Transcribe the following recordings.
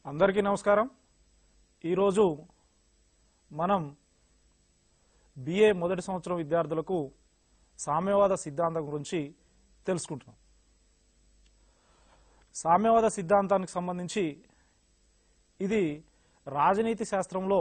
అందరికీ నమస్కారం ఈరోజు మనం బిఏ మొదటి సంవత్సరం విద్యార్థులకు సామ్యవాద సిద్ధాంతం గురించి తెలుసుకుంటున్నాం సామ్యవాద సిద్ధాంతానికి సంబంధించి ఇది రాజనీతి శాస్త్రంలో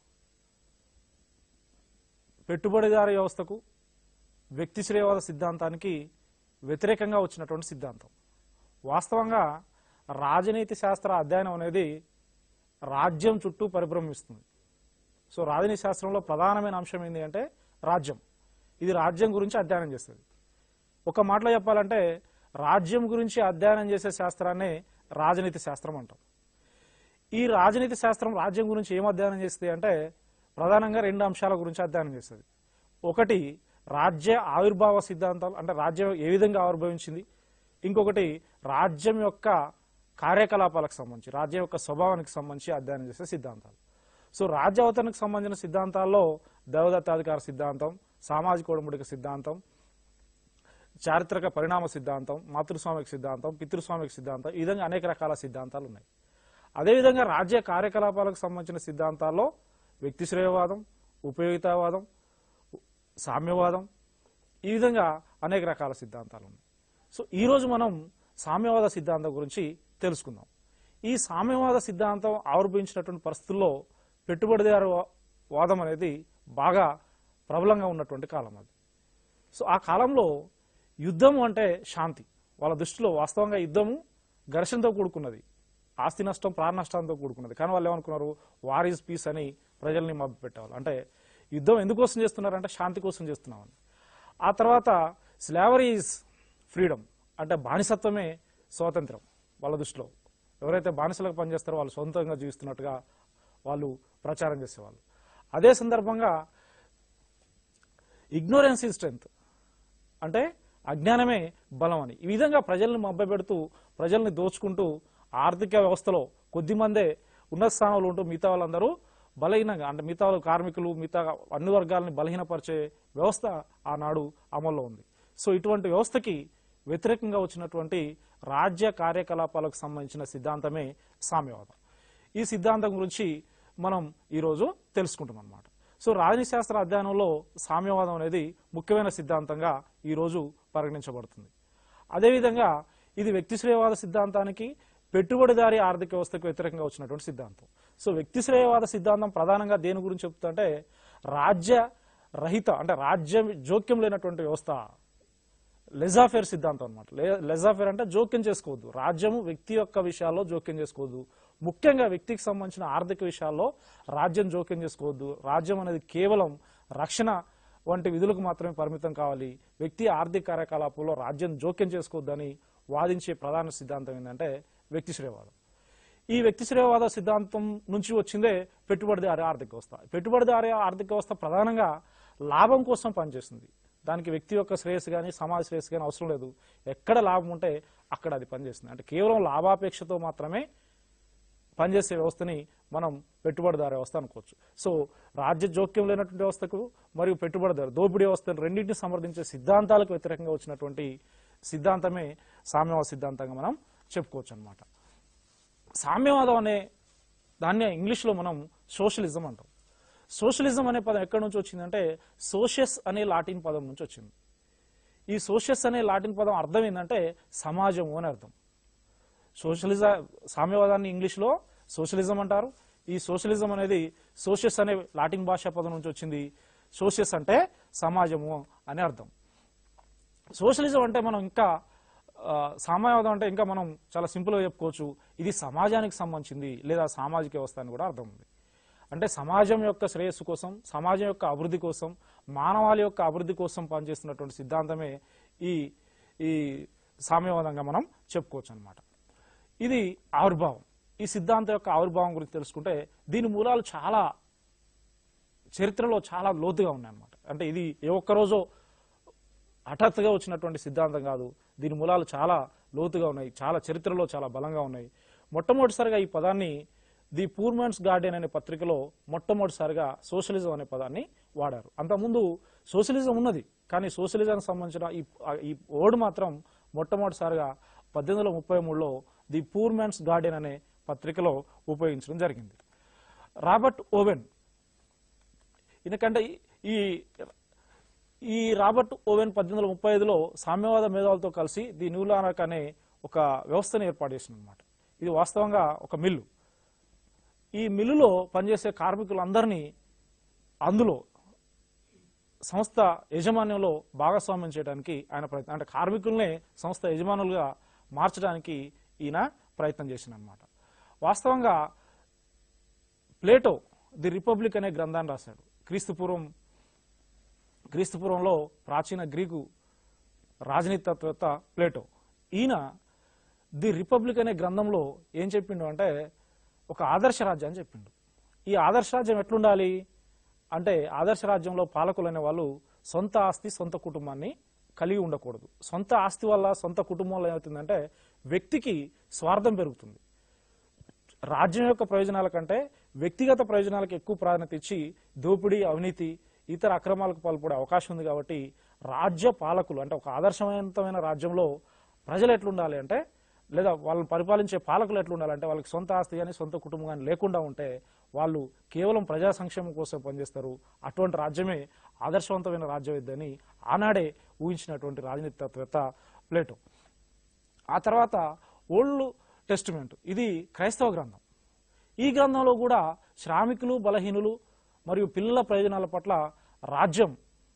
పెట్టుబడిదారీ వ్యవస్థకు వ్యక్తి శ్రేయవాద సిద్ధాంతానికి వ్యతిరేకంగా వచ్చినటువంటి సిద్ధాంతం వాస్తవంగా రాజనీతి శాస్త్ర అధ్యయనం అనేది రాజ్యం చుట్టూ పరిభ్రమిస్తుంది సో రాజనీతి శాస్త్రంలో ప్రధానమైన అంశం ఏంటి అంటే రాజ్యం ఇది రాజ్యం గురించి అధ్యయనం చేస్తుంది ఒక మాటలో చెప్పాలంటే రాజ్యం గురించి అధ్యయనం చేసే శాస్త్రాన్ని రాజనీతి శాస్త్రం అంటాం ఈ రాజనీతి శాస్త్రం రాజ్యం గురించి ఏం అధ్యయనం చేస్తుంది అంటే ప్రధానంగా రెండు అంశాల గురించి అధ్యయనం చేస్తుంది ఒకటి రాజ్య ఆవిర్భావ సిద్ధాంతాలు అంటే రాజ్యం ఏ విధంగా ఆవిర్భవించింది ఇంకొకటి రాజ్యం యొక్క కార్యకలాపాలకు సంబంధించి రాజ్యం యొక్క స్వభావానికి సంబంధించి అధ్యయనం చేసే సిద్ధాంతాలు సో రాజ్య అవతరణకు సంబంధించిన సిద్ధాంతాల్లో దేవదత్తాధికార సిద్ధాంతం సామాజిక ఒడంబడిక సిద్ధాంతం చారిత్రక పరిణామ సిద్ధాంతం మాతృస్వామిక సిద్ధాంతం పితృస్వామిక సిద్ధాంతం ఈ విధంగా అనేక రకాల సిద్ధాంతాలు ఉన్నాయి అదేవిధంగా రాజ్య కార్యకలాపాలకు సంబంధించిన సిద్ధాంతాల్లో వ్యక్తి శ్రేయవాదం ఉపయోగితావాదం సామ్యవాదం ఈ విధంగా అనేక రకాల సిద్ధాంతాలు ఉన్నాయి సో ఈరోజు మనం సామ్యవాద సిద్ధాంతం గురించి తెలుసుకుందాం ఈ సామ్యవాద సిద్ధాంతం ఆవిర్భవించినటువంటి పరిస్థితుల్లో పెట్టుబడిదారు వాదం అనేది బాగా ప్రబలంగా ఉన్నటువంటి కాలం అది సో ఆ కాలంలో యుద్ధం అంటే శాంతి వాళ్ళ దృష్టిలో వాస్తవంగా యుద్ధము ఘర్షణతో కూడుకున్నది ఆస్తి నష్టం ప్రాణ నష్టంతో కూడుకున్నది కానీ వాళ్ళు ఏమనుకున్నారు వార్ ఈజ్ పీస్ అని ప్రజల్ని మభ్య పెట్టేవాళ్ళు అంటే యుద్ధం ఎందుకోసం చేస్తున్నారంటే శాంతి కోసం చేస్తున్నామని ఆ తర్వాత స్లావరీ ఈజ్ ఫ్రీడమ్ అంటే బానిసత్వమే స్వాతంత్రం వాళ్ళ దృష్టిలో ఎవరైతే బానిసలకు పనిచేస్తారో వాళ్ళు సొంతంగా జీవిస్తున్నట్టుగా వాళ్ళు ప్రచారం చేసేవాళ్ళు అదే సందర్భంగా ఇగ్నోరెన్స్ ఈ స్ట్రెంగ్త్ అంటే అజ్ఞానమే బలం అని ఈ విధంగా ప్రజల్ని మభ్యపెడుతూ ప్రజల్ని దోచుకుంటూ ఆర్థిక వ్యవస్థలో కొద్దిమందే ఉన్నత స్థానంలో ఉంటూ మిగతా వాళ్ళందరూ బలహీనంగా అంటే మిగతా వాళ్ళు కార్మికులు మిగతా అన్ని వర్గాలని బలహీనపరిచే వ్యవస్థ ఆనాడు అమల్లో ఉంది సో ఇటువంటి వ్యవస్థకి వ్యతిరేకంగా వచ్చినటువంటి రాజ్య కార్యకలాపాలకు సంబంధించిన సిద్ధాంతమే సామ్యవాదం ఈ సిద్ధాంతం గురించి మనం ఈరోజు తెలుసుకుంటాం అన్నమాట సో రాజనీతి శాస్త్ర అధ్యయనంలో సామ్యవాదం అనేది ముఖ్యమైన సిద్ధాంతంగా ఈరోజు పరిగణించబడుతుంది అదేవిధంగా ఇది వ్యక్తి శ్రేయవాద సిద్ధాంతానికి పెట్టుబడిదారీ ఆర్థిక వ్యవస్థకు వ్యతిరేకంగా వచ్చినటువంటి సిద్ధాంతం సో వ్యక్తి శ్రేయవాద సిద్ధాంతం ప్రధానంగా దేని గురించి చెప్తుందంటే రాజ్య రహిత అంటే రాజ్యం జోక్యం లేనటువంటి వ్యవస్థ లెజాఫేర్ సిద్ధాంతం అనమాట లెజాఫేర్ అంటే జోక్యం చేసుకోవద్దు రాజ్యము వ్యక్తి యొక్క విషయాల్లో జోక్యం చేసుకోవద్దు ముఖ్యంగా వ్యక్తికి సంబంధించిన ఆర్థిక విషయాల్లో రాజ్యం జోక్యం చేసుకోవద్దు రాజ్యం అనేది కేవలం రక్షణ వంటి విధులకు మాత్రమే పరిమితం కావాలి వ్యక్తి ఆర్థిక కార్యకలాపాల్లో రాజ్యం జోక్యం చేసుకోవద్దని వాదించే ప్రధాన సిద్ధాంతం ఏంటంటే వ్యక్తి శ్రేయవాదం ఈ వ్యక్తి శ్రేయవాద సిద్ధాంతం నుంచి వచ్చిందే పెట్టుబడిదారీ ఆర్థిక వ్యవస్థ పెట్టుబడిదారీ ఆర్థిక వ్యవస్థ ప్రధానంగా లాభం కోసం పనిచేస్తుంది దానికి వ్యక్తి యొక్క శ్రేయస్సు కానీ సమాజ శ్రేయస్సు కానీ అవసరం లేదు ఎక్కడ లాభం ఉంటే అక్కడ అది పనిచేస్తుంది అంటే కేవలం లాభాపేక్షతో మాత్రమే పనిచేసే వ్యవస్థని మనం పెట్టుబడిదారు వ్యవస్థ అనుకోవచ్చు సో రాజ్య జోక్యం లేనటువంటి వ్యవస్థకు మరియు పెట్టుబడిదారు దోపిడీ వ్యవస్థను రెండింటిని సమర్థించే సిద్ధాంతాలకు వ్యతిరేకంగా వచ్చినటువంటి సిద్ధాంతమే సామ్యవాద సిద్ధాంతంగా మనం చెప్పుకోవచ్చు అనమాట సామ్యవాదం అనే దాన్నే ఇంగ్లీష్లో మనం సోషలిజం అంటాం సోషలిజం అనే పదం ఎక్కడి నుంచి వచ్చిందంటే సోషియస్ అనే లాటిన్ పదం నుంచి వచ్చింది ఈ సోషియస్ అనే లాటిన్ పదం అర్థం ఏంటంటే సమాజము అని అర్థం సోషలిజ సామ్యవాదాన్ని ఇంగ్లీష్లో సోషలిజం అంటారు ఈ సోషలిజం అనేది సోషియస్ అనే లాటిన్ భాషా పదం నుంచి వచ్చింది సోషియస్ అంటే సమాజము అని అర్థం సోషలిజం అంటే మనం ఇంకా ఆ, సామ్యవాదం అంటే ఇంకా మనం చాలా సింపుల్గా చెప్పుకోవచ్చు ఇది సమాజానికి సంబంధించింది లేదా సామాజిక వ్యవస్థ అని కూడా అర్థం ఉంది అంటే సమాజం యొక్క శ్రేయస్సు కోసం సమాజం యొక్క అభివృద్ధి కోసం మానవాళి యొక్క అభివృద్ధి కోసం పనిచేస్తున్నటువంటి సిద్ధాంతమే ఈ ఈ సామ్యవాదంగా మనం చెప్పుకోవచ్చు అనమాట ఇది ఆవిర్భావం ఈ సిద్ధాంతం యొక్క ఆవిర్భావం గురించి తెలుసుకుంటే దీని మూలాలు చాలా చరిత్రలో చాలా లోతుగా ఉన్నాయన్నమాట అంటే ఇది ఏ ఒక్క రోజో హఠాత్తుగా వచ్చినటువంటి సిద్ధాంతం కాదు దీని మూలాలు చాలా లోతుగా ఉన్నాయి చాలా చరిత్రలో చాలా బలంగా ఉన్నాయి మొట్టమొదటిసారిగా ఈ పదాన్ని ది పూర్మెన్స్ గార్డెన్ అనే పత్రికలో మొట్టమొదటిసారిగా సోషలిజం అనే పదాన్ని వాడారు అంతకుముందు సోషలిజం ఉన్నది కానీ సోషలిజానికి సంబంధించిన ఈ ఈ వర్డ్ మాత్రం మొట్టమొదటిసారిగా పద్దెనిమిది వందల ముప్పై మూడులో ది పూర్ మ్యాన్స్ గార్డెన్ అనే పత్రికలో ఉపయోగించడం జరిగింది రాబర్ట్ ఓవెన్ ఎందుకంటే ఈ ఈ రాబర్ట్ ఓవెన్ పద్దెనిమిది వందల ముప్పై ఐదులో సామ్యవాద మేధావులతో కలిసి ది న్యూలానక్ అనే ఒక వ్యవస్థను ఏర్పాటు చేసింది అనమాట ఇది వాస్తవంగా ఒక మిల్లు ఈ మిల్లులో పనిచేసే కార్మికులందరినీ అందులో సంస్థ యజమాన్యంలో భాగస్వామ్యం చేయడానికి ఆయన ప్రయత్నం అంటే కార్మికుల్నే సంస్థ యజమానులుగా మార్చడానికి ఈయన ప్రయత్నం చేసిందనమాట వాస్తవంగా ప్లేటో ది రిపబ్లిక్ అనే గ్రంథాన్ని రాశాడు క్రీస్తుపూర్వం క్రీస్తుపూర్వంలో ప్రాచీన గ్రీకు రాజనీతి తత్వవేత్త ప్లేటో ఈయన ది రిపబ్లిక్ అనే గ్రంథంలో ఏం చెప్పిండు అంటే ఒక ఆదర్శ రాజ్యం అని చెప్పిండు ఈ ఆదర్శ రాజ్యం ఎట్లుండాలి అంటే ఆదర్శ రాజ్యంలో పాలకులు అనే వాళ్ళు సొంత ఆస్తి సొంత కుటుంబాన్ని కలిగి ఉండకూడదు సొంత ఆస్తి వల్ల సొంత కుటుంబంలో ఏమవుతుందంటే వ్యక్తికి స్వార్థం పెరుగుతుంది రాజ్యం యొక్క ప్రయోజనాల కంటే వ్యక్తిగత ప్రయోజనాలకు ఎక్కువ ప్రాధాన్యత ఇచ్చి దోపిడీ అవినీతి ఇతర అక్రమాలకు పాల్పడే అవకాశం ఉంది కాబట్టి రాజ్య పాలకులు అంటే ఒక ఆదర్శవంతమైన రాజ్యంలో ప్రజలు ఎట్లుండాలి అంటే లేదా వాళ్ళని పరిపాలించే పాలకులు ఎట్లుండాలంటే వాళ్ళకి సొంత ఆస్తి కానీ సొంత కుటుంబం కానీ లేకుండా ఉంటే వాళ్ళు కేవలం ప్రజా సంక్షేమం కోసం పనిచేస్తారు అటువంటి రాజ్యమే ఆదర్శవంతమైన రాజ్యం ఇద్దని ఆనాడే ఊహించినటువంటి రాజనీతి తత్వవేత్త ప్లేటో ఆ తర్వాత ఓల్డ్ టెస్టిమెంట్ ఇది క్రైస్తవ గ్రంథం ఈ గ్రంథంలో కూడా శ్రామికులు బలహీనులు మరియు పిల్లల ప్రయోజనాల పట్ల రాజ్యం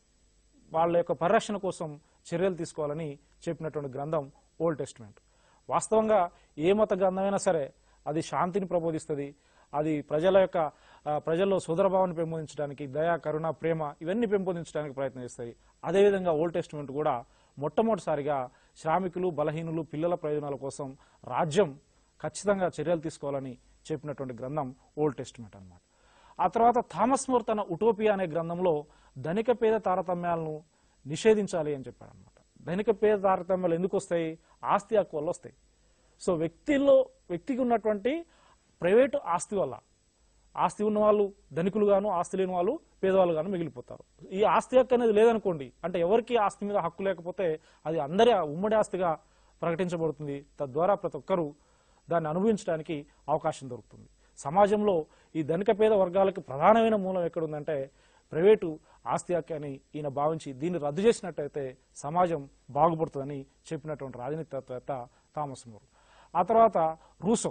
వాళ్ళ యొక్క పరిరక్షణ కోసం చర్యలు తీసుకోవాలని చెప్పినటువంటి గ్రంథం ఓల్డ్ టెస్టిమెంట్ వాస్తవంగా ఏ మత గ్రంథమైనా సరే అది శాంతిని ప్రబోధిస్తుంది అది ప్రజల యొక్క ఆ, ప్రజల్లో సోదరభావాన్ని పెంపొందించడానికి దయ కరుణ ప్రేమ ఇవన్నీ పెంపొందించడానికి ప్రయత్నం చేస్తాయి అదేవిధంగా ఓల్డ్ టెస్టిమెంట్ కూడా మొట్టమొదటిసారిగా శ్రామికులు బలహీనులు పిల్లల ప్రయోజనాల కోసం రాజ్యం ఖచ్చితంగా చర్యలు తీసుకోవాలని చెప్పినటువంటి గ్రంథం ఓల్డ్ టెస్టిమెంట్ అన్నమాట ఆ తర్వాత థామస్ మోర్ తన ఉటోపియా అనే గ్రంథంలో ధనిక పేద తారతమ్యాలను నిషేధించాలి అని చెప్పాడు అనమాట ధనిక పేద తారతమ్యాలు ఎందుకు వస్తాయి ఆస్తి హక్కు వల్ల వస్తాయి సో వ్యక్తిలో వ్యక్తికి ఉన్నటువంటి ప్రైవేటు ఆస్తి వల్ల ఆస్తి ఉన్న వాళ్ళు ధనికులు గాను ఆస్తి లేని వాళ్ళు పేదవాళ్ళు గాను మిగిలిపోతారు ఈ ఆస్తి హక్కు అనేది లేదనుకోండి అంటే ఎవరికి ఆస్తి మీద హక్కు లేకపోతే అది అందరి ఉమ్మడి ఆస్తిగా ప్రకటించబడుతుంది తద్వారా ప్రతి ఒక్కరూ దాన్ని అనుభవించడానికి అవకాశం దొరుకుతుంది సమాజంలో ఈ ధనిక పేద వర్గాలకు ప్రధానమైన మూలం ఎక్కడుందంటే ప్రైవేటు ఆస్తి హక్కు అని ఈయన భావించి దీన్ని రద్దు చేసినట్టయితే సమాజం బాగుపడుతుందని చెప్పినటువంటి రాజనీతి తత్వవేత్త థామస్ మూర్ ఆ తర్వాత రూసో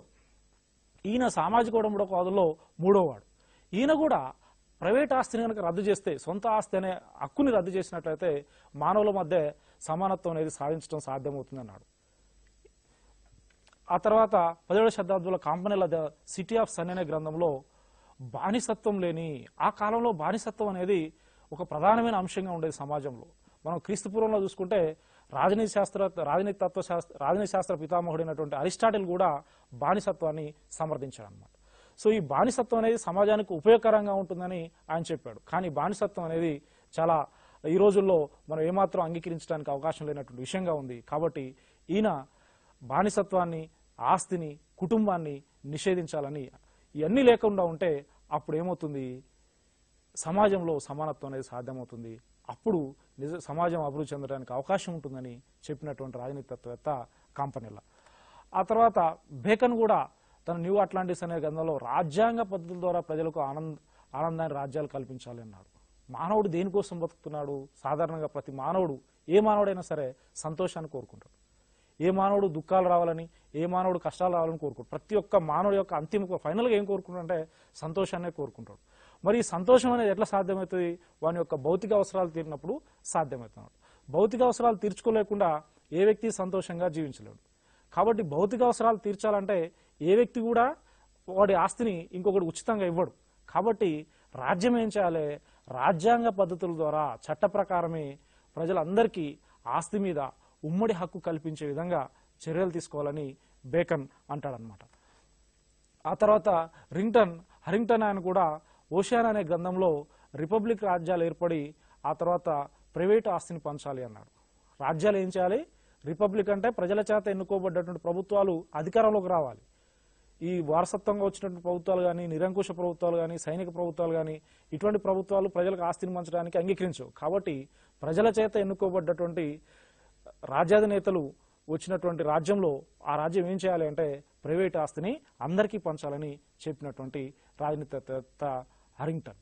ఈయన సామాజిక ఉడంబడికవాదుల్లో మూడోవాడు ఈయన కూడా ప్రైవేట్ ఆస్తిని కనుక రద్దు చేస్తే సొంత ఆస్తి అనే హక్కుని రద్దు చేసినట్లయితే మానవుల మధ్య సమానత్వం అనేది సాధించడం సాధ్యమవుతుంది అన్నాడు ఆ తర్వాత పదిహేడవ శతాబ్దంలో కాంపనీల ద సిటీ ఆఫ్ సన్ అనే గ్రంథంలో బానిసత్వం లేని ఆ కాలంలో బానిసత్వం అనేది ఒక ప్రధానమైన అంశంగా ఉండేది సమాజంలో మనం క్రీస్తుపూర్వంలో చూసుకుంటే రాజనీతి శాస్త్ర రాజనీతి తత్వ శాస్త్ర రాజనీతి శాస్త్ర పితామహుడైనటువంటి అరిస్టాటిల్ కూడా బానిసత్వాన్ని సమర్థించాడు అనమాట సో ఈ బానిసత్వం అనేది సమాజానికి ఉపయోగకరంగా ఉంటుందని ఆయన చెప్పాడు కానీ బానిసత్వం అనేది చాలా ఈ రోజుల్లో మనం ఏమాత్రం అంగీకరించడానికి అవకాశం లేనటువంటి విషయంగా ఉంది కాబట్టి ఈయన బానిసత్వాన్ని ఆస్తిని కుటుంబాన్ని నిషేధించాలని ఇవన్నీ లేకుండా ఉంటే అప్పుడు ఏమవుతుంది సమాజంలో సమానత్వం అనేది సాధ్యమవుతుంది అప్పుడు నిజ సమాజం అభివృద్ధి చెందడానికి అవకాశం ఉంటుందని చెప్పినటువంటి రాజనీతి తత్వవేత్త కాంపనీల ఆ తర్వాత బేకన్ కూడా తన న్యూ అట్లాంటిస్ అనే గ్రంథంలో రాజ్యాంగ పద్ధతుల ద్వారా ప్రజలకు ఆనంద ఆనందాన్ని రాజ్యాలు కల్పించాలి అన్నాడు మానవుడు దేనికోసం బతుకుతున్నాడు సాధారణంగా ప్రతి మానవుడు ఏ మానవుడైనా సరే సంతోషాన్ని కోరుకుంటాడు ఏ మానవుడు దుఃఖాలు రావాలని ఏ మానవుడు కష్టాలు రావాలని కోరుకుంటాడు ప్రతి ఒక్క మానవుడి యొక్క అంతిమ ఫైనల్గా ఏం కోరుకుంటాడంటే సంతోషాన్నే కోరుకుంటాడు మరి ఈ సంతోషం అనేది ఎట్లా సాధ్యమవుతుంది వాని యొక్క భౌతిక అవసరాలు తీరినప్పుడు సాధ్యమవుతున్నాడు భౌతిక అవసరాలు తీర్చుకోలేకుండా ఏ వ్యక్తి సంతోషంగా జీవించలేడు కాబట్టి భౌతిక అవసరాలు తీర్చాలంటే ఏ వ్యక్తి కూడా వాడి ఆస్తిని ఇంకొకటి ఉచితంగా ఇవ్వడు కాబట్టి రాజ్యం ఏం చేయాలి రాజ్యాంగ పద్ధతుల ద్వారా చట్ట ప్రకారమే ప్రజలందరికీ ఆస్తి మీద ఉమ్మడి హక్కు కల్పించే విధంగా చర్యలు తీసుకోవాలని బేకన్ అంటాడనమాట ఆ తర్వాత రింగ్టన్ హరింగ్టన్ ఆయన కూడా ఓషియాన్ అనే గ్రంథంలో రిపబ్లిక్ రాజ్యాలు ఏర్పడి ఆ తర్వాత ప్రైవేట్ ఆస్తిని పంచాలి అన్నాడు రాజ్యాలు ఏం చేయాలి రిపబ్లిక్ అంటే ప్రజల చేత ఎన్నుకోబడ్డటువంటి ప్రభుత్వాలు అధికారంలోకి రావాలి ఈ వారసత్వంగా వచ్చినటువంటి ప్రభుత్వాలు కానీ నిరంకుశ ప్రభుత్వాలు కానీ సైనిక ప్రభుత్వాలు కానీ ఇటువంటి ప్రభుత్వాలు ప్రజలకు ఆస్తిని పంచడానికి అంగీకరించవు కాబట్టి ప్రజల చేత ఎన్నుకోబడ్డటువంటి రాజ్యాధినేతలు వచ్చినటువంటి రాజ్యంలో ఆ రాజ్యం ఏం చేయాలి అంటే ప్రైవేట్ ఆస్తిని అందరికీ పంచాలని చెప్పినటువంటి రాజనీతివేత్త హరింగ్టన్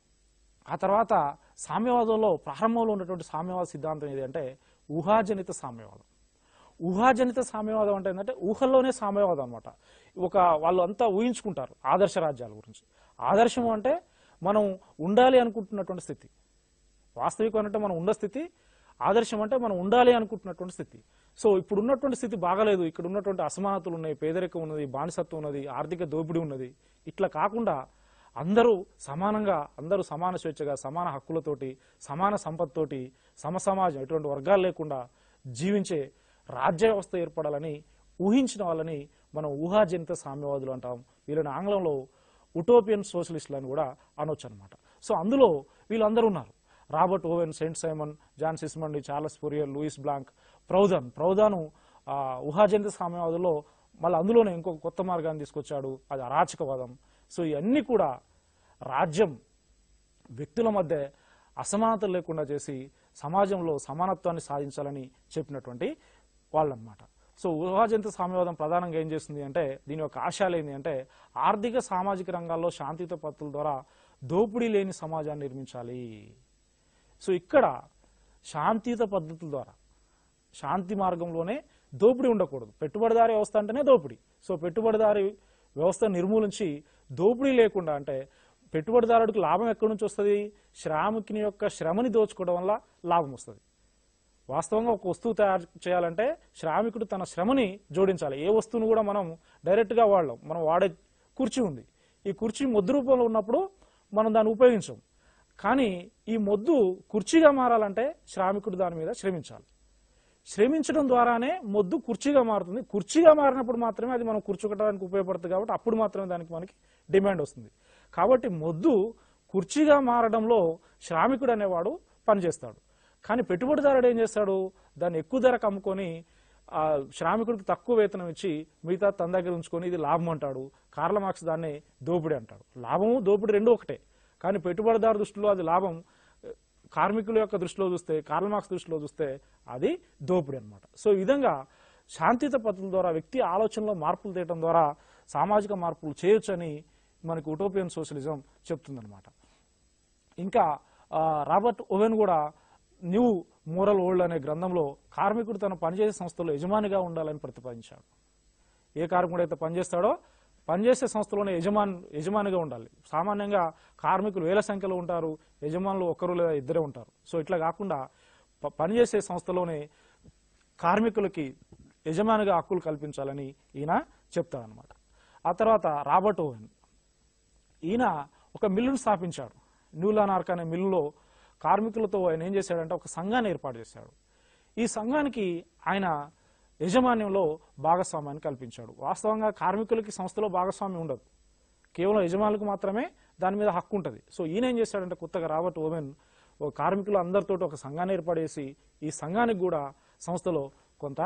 ఆ తర్వాత సామ్యవాదంలో ప్రారంభంలో ఉన్నటువంటి సామ్యవాద సిద్ధాంతం ఏది అంటే ఊహాజనిత సామ్యవాదం ఊహాజనిత సామ్యవాదం అంటే ఏంటంటే ఊహల్లోనే సామ్యవాదం అనమాట ఒక వాళ్ళు అంతా ఊహించుకుంటారు ఆదర్శ రాజ్యాల గురించి ఆదర్శం అంటే మనం ఉండాలి అనుకుంటున్నటువంటి స్థితి వాస్తవికం అంటే మనం ఉన్న స్థితి ఆదర్శం అంటే మనం ఉండాలి అనుకుంటున్నటువంటి స్థితి సో ఇప్పుడు ఉన్నటువంటి స్థితి బాగాలేదు ఇక్కడ ఉన్నటువంటి అసమానతలు ఉన్నాయి పేదరికం ఉన్నది బానిసత్వం ఉన్నది ఆర్థిక దోపిడీ ఉన్నది ఇట్లా కాకుండా అందరూ సమానంగా అందరూ సమాన స్వేచ్ఛగా సమాన హక్కులతోటి సమాన సంపత్తోటి సమసమాజం ఎటువంటి వర్గాలు లేకుండా జీవించే రాజ్య వ్యవస్థ ఏర్పడాలని ఊహించిన వాళ్ళని మనం ఊహాజనిత సామ్యవాదులు అంటాం వీళ్ళని ఆంగ్లంలో ఉటోపియన్ సోషలిస్టులు అని కూడా అనొచ్చు అనమాట సో అందులో వీళ్ళందరూ ఉన్నారు Robert Owen Saint Simon John Sismondi Charles Fourier Louis Blanc Proudhon ప్రౌదాను ఆ, ఊహాజనిత సామ్యవాదుల్లో మళ్ళీ అందులోనే ఇంకొక కొత్త మార్గాన్ని తీసుకొచ్చాడు అది అరాచకవాదం సో ఇవన్నీ కూడా రాజ్యం వ్యక్తుల మధ్య అసమానతలు లేకుండా చేసి సమాజంలో సమానత్వాన్ని సాధించాలని చెప్పినటువంటి వాళ్ళన్నమాట సో ఊహాజంత సామ్యవాదం ప్రధానంగా ఏం చేస్తుంది అంటే దీని యొక్క ఆశయాలు ఏంటి అంటే ఆర్థిక సామాజిక రంగాల్లో శాంతియుత పద్ధతుల ద్వారా దోపిడీ లేని సమాజాన్ని నిర్మించాలి సో ఇక్కడ శాంతియుత పద్ధతుల ద్వారా శాంతి మార్గంలోనే దోపిడీ ఉండకూడదు పెట్టుబడిదారీ వ్యవస్థ అంటేనే దోపిడీ సో పెట్టుబడిదారీ వ్యవస్థ నిర్మూలించి దోపిడీ లేకుండా అంటే పెట్టుబడిదారుడికి లాభం ఎక్కడి నుంచి వస్తుంది శ్రామికుని యొక్క శ్రమని దోచుకోవడం వల్ల లాభం వస్తుంది వాస్తవంగా ఒక వస్తువు తయారు చేయాలంటే శ్రామికుడు తన శ్రమని జోడించాలి ఏ వస్తువును కూడా మనం డైరెక్ట్గా వాడలేం మనం వాడే కుర్చీ ఉంది ఈ కుర్చీ మొద్దు రూపంలో ఉన్నప్పుడు మనం దాన్ని ఉపయోగించం కానీ ఈ మొద్దు కుర్చీగా మారాలంటే శ్రామికుడు దాని మీద శ్రమించాలి శ్రమించడం ద్వారానే మొద్దు కుర్చీగా మారుతుంది కుర్చీగా మారినప్పుడు మాత్రమే అది మనం కూర్చోకడానికి ఉపయోగపడుతుంది కాబట్టి అప్పుడు మాత్రమే దానికి మనకి డిమాండ్ వస్తుంది కాబట్టి మొద్దు కుర్చీగా మారడంలో శ్రామికుడు అనేవాడు పనిచేస్తాడు కానీ పెట్టుబడిదారుడు ఏం చేస్తాడు దాన్ని ఎక్కువ ధరకు అమ్ముకొని ఆ శ్రామికుడికి తక్కువ వేతనం ఇచ్చి మిగతా తన దగ్గర ఉంచుకొని ఇది లాభం అంటాడు కార్ల మార్క్స్ దాన్ని దోపిడీ అంటాడు లాభము దోపిడీ రెండు ఒకటే కానీ పెట్టుబడిదారు దృష్టిలో అది లాభం కార్మికుల యొక్క దృష్టిలో చూస్తే కార్ల మార్క్స్ దృష్టిలో చూస్తే అది దోపిడీ అన్నమాట సో ఈ విధంగా శాంతియుత పద్ధతుల ద్వారా వ్యక్తి ఆలోచనలో మార్పులు తేయడం ద్వారా సామాజిక మార్పులు చేయొచ్చని మనకి ఉటోపియన్ సోషలిజం చెప్తుందన్నమాట ఇంకా ఆ, రాబర్ట్ ఓవెన్ కూడా న్యూ మోరల్ వరల్డ్ అనే గ్రంథంలో కార్మికుడు తన పనిచేసే సంస్థలో యజమానిగా ఉండాలని ప్రతిపాదించాడు ఏ కార్మికుడు అయితే పనిచేస్తాడో పనిచేసే సంస్థలోనే యజమాన్ యజమానిగా ఉండాలి సామాన్యంగా కార్మికులు వేల సంఖ్యలో ఉంటారు యజమానులు ఒకరు లేదా ఇద్దరే ఉంటారు సో ఇట్లా కాకుండా ప- పనిచేసే సంస్థలోనే కార్మికులకి యజమానిగా హక్కులు కల్పించాలని ఈయన చెప్తాడనమాట ఆ తర్వాత రాబర్ట్ ఓవెన్ ఈయన ఒక మిల్లును స్థాపించాడు న్యూలానార్క్ అనే మిల్లులో కార్మికులతో ఆయన ఏం చేశాడంటే ఒక సంఘాన్ని ఏర్పాటు చేశాడు ఈ సంఘానికి ఆయన యజమాన్యంలో భాగస్వామ్యాన్ని కల్పించాడు వాస్తవంగా కార్మికులకి సంస్థలో భాగస్వామ్యం ఉండదు కేవలం యజమానులకు మాత్రమే దాని మీద హక్కు ఉంటుంది సో ఈయన ఏం చేశాడంటే కొత్తగా రాబర్ట్ ఓవెన్ ఓ కార్మికులు అందరితో ఒక సంఘాన్ని ఏర్పాటు చేసి ఈ సంఘానికి కూడా సంస్థలో కొంత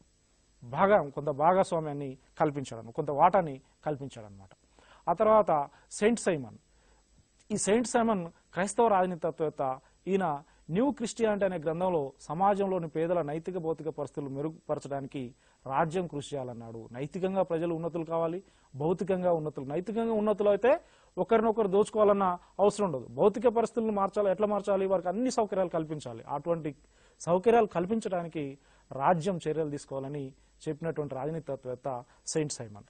భాగం కొంత భాగస్వామ్యాన్ని కల్పించాడు కొంత వాటాని కల్పించాడు అనమాట ఆ తర్వాత సెయింట్ సైమన్ ఈ సెయింట్ సైమన్ క్రైస్తవ రాజనీతత్వేత్త ఈయన న్యూ క్రిస్టియానిటీ అనే గ్రంథంలో సమాజంలోని పేదల నైతిక భౌతిక పరిస్థితులు మెరుగుపరచడానికి రాజ్యం కృషి చేయాలన్నాడు నైతికంగా ప్రజలు ఉన్నతులు కావాలి భౌతికంగా ఉన్నతులు నైతికంగా ఉన్నతులు అయితే ఒకరినొకరు దోచుకోవాలన్న అవసరం ఉండదు భౌతిక పరిస్థితులను మార్చాలి ఎట్లా మార్చాలి వారికి అన్ని సౌకర్యాలు కల్పించాలి అటువంటి సౌకర్యాలు కల్పించడానికి రాజ్యం చర్యలు తీసుకోవాలని చెప్పినటువంటి రాజనీతత్వేత్త సెయింట్ సైమన్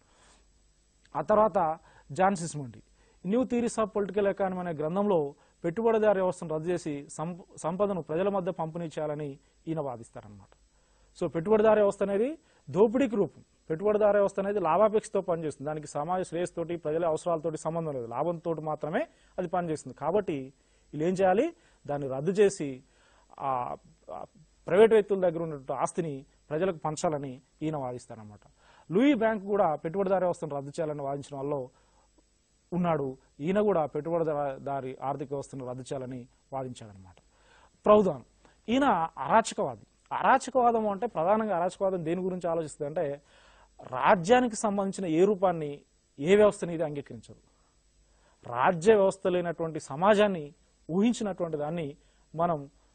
ఆ తర్వాత John Sismondi new theories of political economy అనే గ్రంథంలో పెట్టుబడిదారు వ్యవస్థను రద్దు చేసి సంప- సంపదను ప్రజల మధ్య పంపిణీ చేయాలని ఈయన వాదిస్తారనమాట సో పెట్టుబడిదారు వ్యవస్థ అనేది దోపిడీకి రూపం పెట్టుబడిదారు వ్యవస్థ అనేది లాభాపేక్షతో పనిచేస్తుంది దానికి సమాజ శ్రేయస్తోటి ప్రజల అవసరాలతోటి సంబంధం లేదు లాభంతో మాత్రమే అది పనిచేస్తుంది కాబట్టి వీళ్ళు ఏం చేయాలి దాన్ని రద్దు చేసి ఆ ఆ ప్రైవేట్ వ్యక్తుల దగ్గర ఉన్నటువంటి ఆస్తిని ప్రజలకు పంచాలని ఈయన వాదిస్తారనమాట లూయి బ్యాంక్ కూడా పెట్టుబడిదారు వ్యవస్థను రద్దు చేయాలని వాదించిన వాళ్ళు ఉన్నాడు ఈయన కూడా పెట్టుబడిదారి ఆర్థిక వ్యవస్థను రద్దు చేయాలని వాదించాడనమాట ప్రౌధాన్ ఈయన అరాచకవాది అరాచకవాదం అంటే ప్రధానంగా అరాచకవాదం దేని గురించి ఆలోచిస్తుంది అంటే రాజ్యానికి సంబంధించిన ఏ రూపాన్ని ఏ వ్యవస్థని ఇది అంగీకరించదు రాజ్య వ్యవస్థ లేనటువంటి సమాజాన్ని ఊహించినటువంటి దాన్ని మనం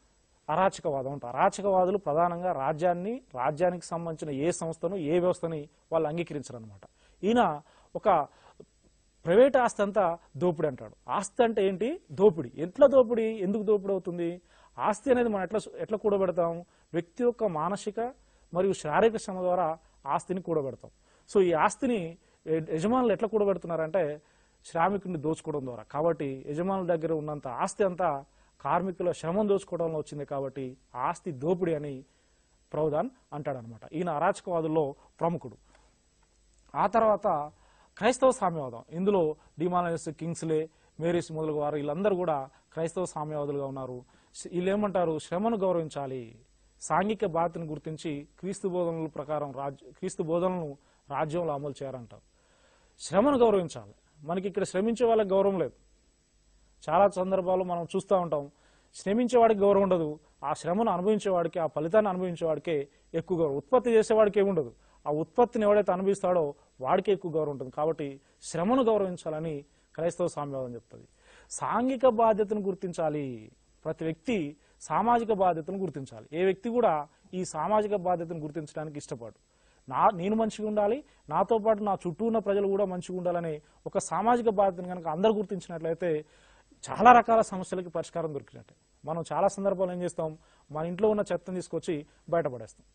అరాచకవాదం అంటారు అరాచకవాదులు ప్రధానంగా రాజ్యాన్ని రాజ్యానికి సంబంధించిన ఏ సంస్థను ఏ వ్యవస్థని వాళ్ళు అంగీకరించరు అనమాట ఈయన ఒక ప్రైవేట్ ఆస్తి అంతా దోపిడీ అంటాడు ఆస్తి అంటే ఏంటి దోపిడీ ఎట్లా దోపిడీ ఎందుకు దోపిడీ అవుతుంది ఆస్తి అనేది మనం ఎట్లా ఎట్లా కూడబెడతాం వ్యక్తి యొక్క మానసిక మరియు శారీరక శ్రమ ద్వారా ఆస్తిని కూడబెడతాం సో ఈ ఆస్తిని యజ- యజమానులు ఎట్లా కూడబెడుతున్నారంటే శ్రామికుడిని దోచుకోవడం ద్వారా కాబట్టి యజమానుల దగ్గర ఉన్నంత ఆస్తి అంతా కార్మికుల శ్రమం దోచుకోవడంలో వచ్చింది కాబట్టి ఆ ఆస్తి దోపిడీ అని ప్రౌధాన్ అంటాడనమాట ఈయన అరాచకవాదుల్లో ప్రముఖుడు ఆ తర్వాత క్రైస్తవ సామ్యవాదం ఇందులో డిమాలయస్ కింగ్స్లే మేరీస్ మొదలగు వారు వీళ్ళందరూ కూడా క్రైస్తవ సామ్యవాదులుగా ఉన్నారు వీళ్ళు ఏమంటారు శ్రమను గౌరవించాలి సాంఘిక బాధ్యతను గుర్తించి క్రీస్తు బోధనల ప్రకారం రాజ్య క్రీస్తు బోధనలను రాజ్యంలో అమలు చేయాలంటారు శ్రమను గౌరవించాలి మనకి ఇక్కడ శ్రమించే వాళ్ళకి గౌరవం లేదు చాలా సందర్భాల్లో మనం చూస్తూ ఉంటాం శ్రమించేవాడికి గౌరవం ఉండదు ఆ శ్రమను అనుభవించేవాడికి ఆ ఫలితాన్ని అనుభవించేవాడికే ఎక్కువ గౌరవం ఉత్పత్తి చేసేవాడికి ఏముండదు ఆ ఉత్పత్తిని ఎవడైతే అనుభవిస్తాడో వాడికి ఎక్కువ గౌరవం ఉంటుంది కాబట్టి శ్రమను గౌరవించాలని క్రైస్తవ సామ్యవాదం చెప్తుంది సాంఘిక బాధ్యతను గుర్తించాలి ప్రతి వ్యక్తి సామాజిక బాధ్యతను గుర్తించాలి ఏ వ్యక్తి కూడా ఈ సామాజిక బాధ్యతను గుర్తించడానికి ఇష్టపడు నా నేను మంచిగా ఉండాలి నాతో పాటు నా చుట్టూ ఉన్న ప్రజలు కూడా మంచిగా ఉండాలనే ఒక సామాజిక బాధ్యతను కనుక అందరు గుర్తించినట్లయితే చాలా రకాల సమస్యలకి పరిష్కారం దొరికినట్టే మనం చాలా సందర్భాలు ఏం చేస్తాం మన ఇంట్లో ఉన్న చెత్తను తీసుకొచ్చి బయటపడేస్తాం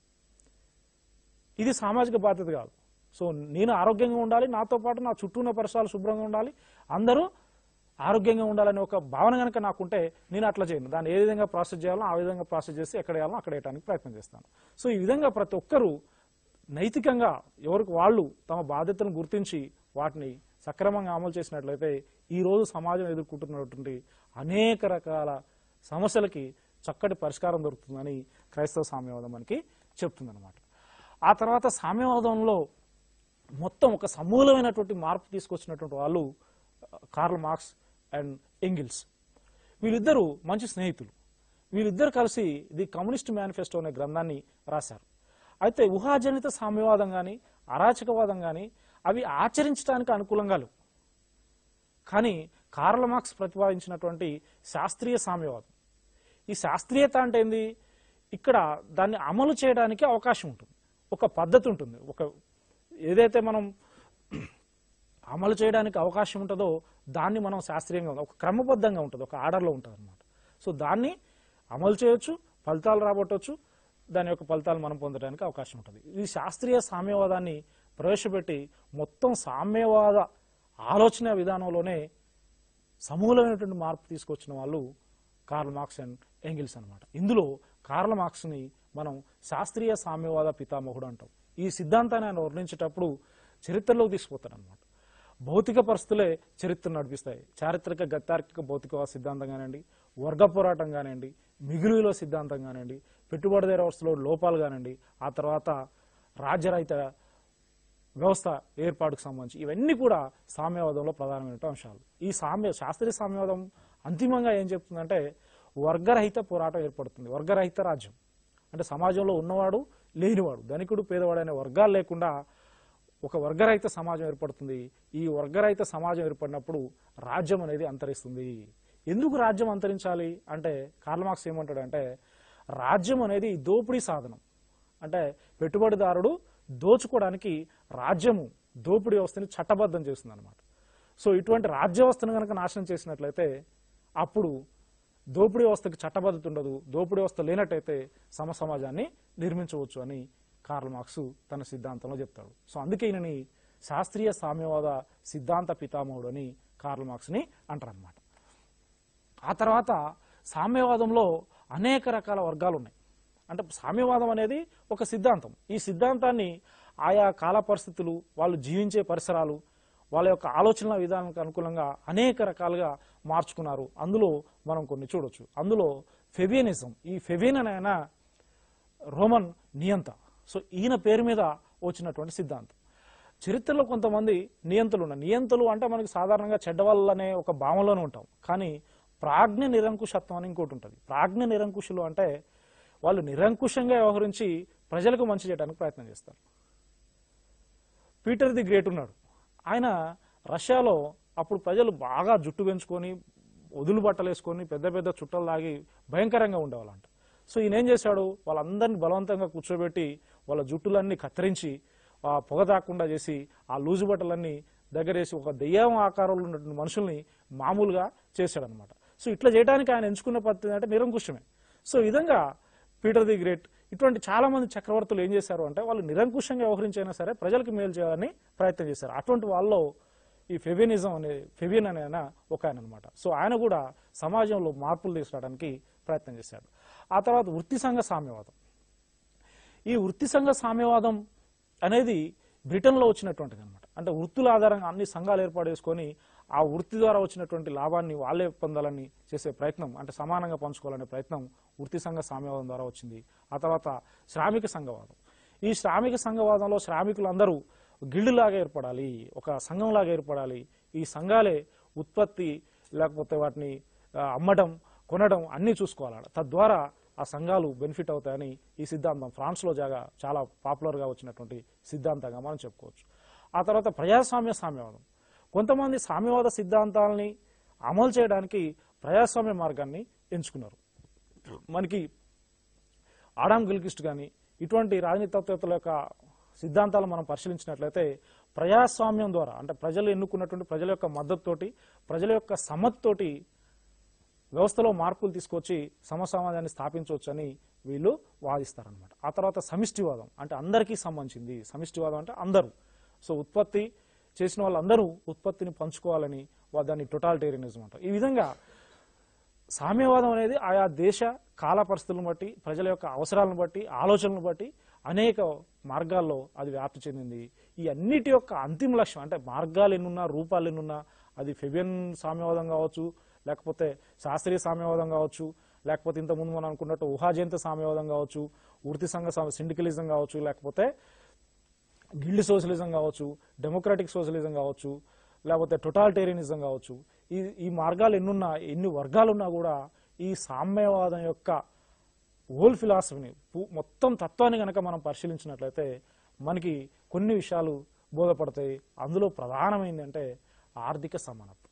ఇది సామాజిక బాధ్యత కాదు సో నేను ఆరోగ్యంగా ఉండాలి నాతో పాటు నా చుట్టూ ఉన్న పరిసరాలు శుభ్రంగా ఉండాలి అందరూ ఆరోగ్యంగా ఉండాలనే ఒక భావన కనుక నాకుంటే నేను అట్లా చేయను దాన్ని ఏ విధంగా ప్రాసెస్ చేయాలో ఆ విధంగా ప్రాసెస్ చేసి ఎక్కడ వేయాలో అక్కడ వేయడానికి ప్రయత్నం చేస్తాను సో ఈ విధంగా ప్రతి ఒక్కరూ నైతికంగా ఎవరికి వాళ్ళు తమ బాధ్యతను గుర్తించి వాటిని సక్రమంగా అమలు చేసినట్లయితే ఈ రోజు సమాజం ఎదుర్కొంటున్నటువంటి అనేక రకాల సమస్యలకి చక్కటి పరిష్కారం దొరుకుతుందని క్రైస్తవ సామ్యవాదం మనకి చెప్తుందన్నమాట ఆ తర్వాత సామ్యవాదంలో మొత్తం ఒక సమూలమైనటువంటి మార్పు తీసుకొచ్చినటువంటి వాళ్ళు ఆ, కార్ల్ మార్క్స్ అండ్ ఎంగిల్స్ వీళ్ళిద్దరూ మంచి స్నేహితులు వీళ్ళిద్దరు కలిసి ది కమ్యూనిస్ట్ మేనిఫెస్టో అనే గ్రంథాన్ని రాశారు అయితే ఊహాజనిత సామ్యవాదం కానీ అరాచకవాదం కానీ అవి ఆచరించడానికి అనుకూలంగా లేవు కానీ కార్ల్ మార్క్స్ ప్రతిపాదించినటువంటి శాస్త్రీయ సామ్యవాదం ఈ శాస్త్రీయత అంటే ఏంది ఇక్కడ దాన్ని అమలు చేయడానికి అవకాశం ఉంటుంది ఒక పద్ధతి ఉంటుంది ఒక ఏదైతే మనం అమలు చేయడానికి అవకాశం ఉంటుందో దాన్ని మనం శాస్త్రీయంగా ఒక క్రమబద్ధంగా ఉంటుంది ఒక ఆర్డర్లో ఉంటుంది అనమాట సో దాన్ని అమలు చేయొచ్చు ఫలితాలు రాబట్టవచ్చు దాని యొక్క ఫలితాలు మనం పొందడానికి అవకాశం ఉంటుంది ఈ శాస్త్రీయ సామ్యవాదాన్ని ప్రవేశపెట్టి మొత్తం సామ్యవాద ఆలోచన విధానంలోనే సమూలమైనటువంటి మార్పు తీసుకొచ్చిన వాళ్ళు కార్ల్ మార్క్స్ అండ్ ఎంగిల్స్ అన్నమాట ఇందులో కార్ల్ మార్క్స్ని మనం శాస్త్రీయ సామ్యవాద పితామహుడు అంటాం ఈ సిద్ధాంతాన్ని ఆయన వర్ణించేటప్పుడు చరిత్రలోకి తీసుకుపోతాడు అనమాట భౌతిక పరిస్థితులే చరిత్రను నడిపిస్తాయి చారిత్రక గతార్కిక భౌతికవాద సిద్ధాంతం కానివ్వండి వర్గ పోరాటం కానివ్వండి మిగులు విలువ సిద్ధాంతం కానివ్వండి పెట్టుబడిదారు వ్యవస్థలో లోపాలు కానివ్వండి ఆ తర్వాత రాజ్యరహిత వ్యవస్థ ఏర్పాటుకు సంబంధించి ఇవన్నీ కూడా సామ్యవాదంలో ప్రధానమైన అంశాలు ఈ సామ్య శాస్త్రీయ సామ్యవాదం అంతిమంగా ఏం చెప్తుందంటే వర్గరహిత పోరాటం ఏర్పడుతుంది వర్గరహిత రాజ్యం అంటే సమాజంలో ఉన్నవాడు లేనివాడు ధనికుడు పేదవాడు అనే వర్గాలు లేకుండా ఒక వర్గరహిత సమాజం ఏర్పడుతుంది ఈ వర్గరహిత సమాజం ఏర్పడినప్పుడు రాజ్యం అనేది అంతరిస్తుంది ఎందుకు రాజ్యం అంతరించాలి అంటే కార్లమార్క్స్ ఏమంటాడంటే రాజ్యం అనేది దోపిడీ సాధనం అంటే పెట్టుబడిదారుడు దోచుకోవడానికి రాజ్యము దోపిడీ వ్యవస్థని చట్టబద్ధం చేస్తుంది అనమాట సో ఇటువంటి రాజ్య వ్యవస్థను కనుక నాశనం చేసినట్లయితే అప్పుడు దోపిడీ వ్యవస్థకి చట్టబద్ధత ఉండదు దోపిడీ వ్యవస్థ లేనట్టయితే సమ సమాజాన్ని నిర్మించవచ్చు అని కార్ల్ మార్క్స్ తన సిద్ధాంతంలో చెప్తాడు సో అందుకే ఈయనని శాస్త్రీయ సామ్యవాద సిద్ధాంత పితామహుడు అని కార్ల్ మార్క్స్ని అంటారనమాట ఆ తర్వాత సామ్యవాదంలో అనేక రకాల వర్గాలు ఉన్నాయి అంటే సామ్యవాదం అనేది ఒక సిద్ధాంతం ఈ సిద్ధాంతాన్ని ఆయా కాల పరిస్థితులు వాళ్ళు జీవించే పరిసరాలు వాళ్ళ యొక్క ఆలోచనల విధానానికి అనుకూలంగా అనేక రకాలుగా మార్చుకున్నారు అందులో మనం కొన్ని చూడొచ్చు అందులో ఫెబియనిజం ఈ ఫెబియన్ అనే ఆయన రోమన్ నియంత సో ఈయన పేరు మీద వచ్చినటువంటి సిద్ధాంతం చరిత్రలో కొంతమంది నియంతలు ఉన్నారు నియంతలు అంటే మనకి సాధారణంగా చెడ్డవాళ్ళు అనే ఒక భావంలోనే ఉంటాం కానీ ప్రాజ్ఞ నిరంకుశత్వం అని ఇంకోటి ఉంటుంది ప్రాజ్ఞ నిరంకుశులు అంటే వాళ్ళు నిరంకుశంగా వ్యవహరించి ప్రజలకు మంచి చేయడానికి ప్రయత్నం చేస్తారు పీటర్ ది గ్రేట్ ఉన్నాడు ఆయన రష్యాలో అప్పుడు ప్రజలు బాగా జుట్టు పెంచుకొని వదులు బట్టలు వేసుకొని పెద్ద పెద్ద చుట్టలు తాగి భయంకరంగా ఉండేవాళ్ళంట సో ఈయన ఏం చేశాడు వాళ్ళందరినీ బలవంతంగా కూర్చోబెట్టి వాళ్ళ జుట్టులన్నీ కత్తిరించి ఆ పొగ తాకుండా చేసి ఆ లూజు బట్టలన్నీ దగ్గరేసి ఒక దెయ్యం ఆకారంలో ఉన్నటువంటి మనుషుల్ని మామూలుగా చేశాడనమాట సో ఇట్లా చేయడానికి ఆయన ఎంచుకున్న పద్ధతి అంటే నిరంకుశమే సో ఈ విధంగా పీటర్ ది గ్రేట్ ఇటువంటి చాలా మంది చక్రవర్తులు ఏం చేశారు అంటే వాళ్ళు నిరంకుశంగా వ్యవహరించైనా సరే ప్రజలకు మేలు చేయాలని ప్రయత్నం చేశారు అటువంటి వాళ్ళలో ఈ ఫెబినిజం అనే ఫెబియన్ అనే ఆయన ఒక ఆయన అనమాట సో ఆయన కూడా సమాజంలో మార్పులు తీసుకురావడానికి ప్రయత్నం చేశాడు ఆ తర్వాత వృత్తి సంఘ సామ్యవాదం ఈ వృత్తి సంఘ సామ్యవాదం అనేది బ్రిటన్లో వచ్చినటువంటిది అనమాట అంటే వృత్తుల ఆధారంగా అన్ని సంఘాలు ఏర్పాటు చేసుకొని ఆ వృత్తి ద్వారా వచ్చినటువంటి లాభాన్ని వాళ్ళే పొందాలని చేసే ప్రయత్నం అంటే సమానంగా పంచుకోవాలనే ప్రయత్నం వృత్తి సంఘ సామ్యవాదం ద్వారా వచ్చింది ఆ తర్వాత శ్రామిక సంఘవాదం ఈ శ్రామిక సంఘవాదంలో శ్రామికులందరూ గిల్డులాగా ఏర్పడాలి ఒక సంఘంలాగా ఏర్పడాలి ఈ సంఘాలే ఉత్పత్తి లేకపోతే వాటిని ఆ, అమ్మడం కొనడం అన్నీ చూసుకోవాలి తద్వారా ఆ సంఘాలు బెనిఫిట్ అవుతాయని ఈ సిద్ధాంతం ఫ్రాన్స్లో జాగా చాలా పాపులర్గా వచ్చినటువంటి సిద్ధాంతంగా మనం చెప్పుకోవచ్చు ఆ తర్వాత ప్రజాస్వామ్య సామ్యవాదం కొంతమంది సామ్యవాద సిద్ధాంతాలని అమలు చేయడానికి ప్రజాస్వామ్య మార్గాన్ని ఎంచుకున్నారు మనకి ఆడాం గిల్కిస్ట్ కానీ ఇటువంటి రాజనీతివేత్తల యొక్క సిద్ధాంతాలు మనం పరిశీలించినట్లయితే ప్రజాస్వామ్యం ద్వారా అంటే ప్రజలు ఎన్నుకున్నటువంటి ప్రజల యొక్క మద్దతుతోటి ప్రజల యొక్క సమ్మతితోటి వ్యవస్థలో మార్పులు తీసుకొచ్చి సమసమాజాన్ని స్థాపించవచ్చని వీళ్ళు వాదిస్తారనమాట ఆ తర్వాత సమిష్టివాదం అంటే అందరికీ సంబంధించింది సమిష్టివాదం అంటే అందరూ సో ఉత్పత్తి చేసిన వాళ్ళందరూ ఉత్పత్తిని పంచుకోవాలని వా- దాన్ని టొటాలిటేరియనిజం అంటారు ఈ విధంగా సామ్యవాదం అనేది ఆయా దేశ కాల పరిస్థితులను బట్టి ప్రజల యొక్క అవసరాలను బట్టి ఆలోచనలను బట్టి అనేక మార్గాల్లో అది వ్యాప్తి చెందింది ఈ అన్నిటి యొక్క అంతిమ లక్ష్యం అంటే మార్గాలు ఎన్నున్నా రూపాలు ఎన్నున్నా అది ఫెబియన్ సామ్యవాదం కావచ్చు లేకపోతే శాస్త్రీయ సామ్యవాదం కావచ్చు లేకపోతే ఇంతకుముందు మనం అనుకున్నట్టు ఊహాజయంత సామ్యవాదం కావచ్చు వృత్తి సంఘ సా- సిండికలిజం కావచ్చు లేకపోతే గిల్డ్ సోషలిజం కావచ్చు డెమోక్రాటిక్ సోషలిజం కావచ్చు లేకపోతే టొటాలిటేరియనిజం కావచ్చు ఈ ఈ మార్గాలు ఎన్నున్నా ఎన్ని వర్గాలున్నా కూడా ఈ సామ్యవాదం యొక్క హోల్ ఫిలాసఫీని పూ- మొత్తం తత్వాన్ని కనుక మనం పరిశీలించినట్లయితే మనకి కొన్ని విషయాలు బోధపడతాయి అందులో ప్రధానమైంది అంటే ఆర్థిక సమానత్వం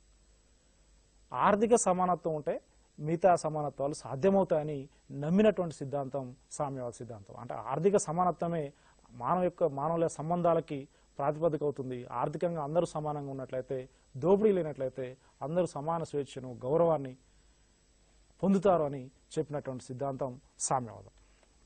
ఆర్థిక సమానత్వం ఉంటే మిగతా సమానత్వాలు సాధ్యమవుతాయని నమ్మినటువంటి సిద్ధాంతం సామ్యవాద సిద్ధాంతం అంటే ఆర్థిక సమానత్వమే మానవ యొక్క మానవుల సంబంధాలకి ప్రాతిపదిక అవుతుంది ఆర్థికంగా అందరూ సమానంగా ఉన్నట్లయితే దోపిడీ లేనట్లయితే అందరూ సమాన స్వేచ్ఛను గౌరవాన్ని పొందుతారు అని చెప్పినటువంటి సిద్ధాంతం సామ్యవాదం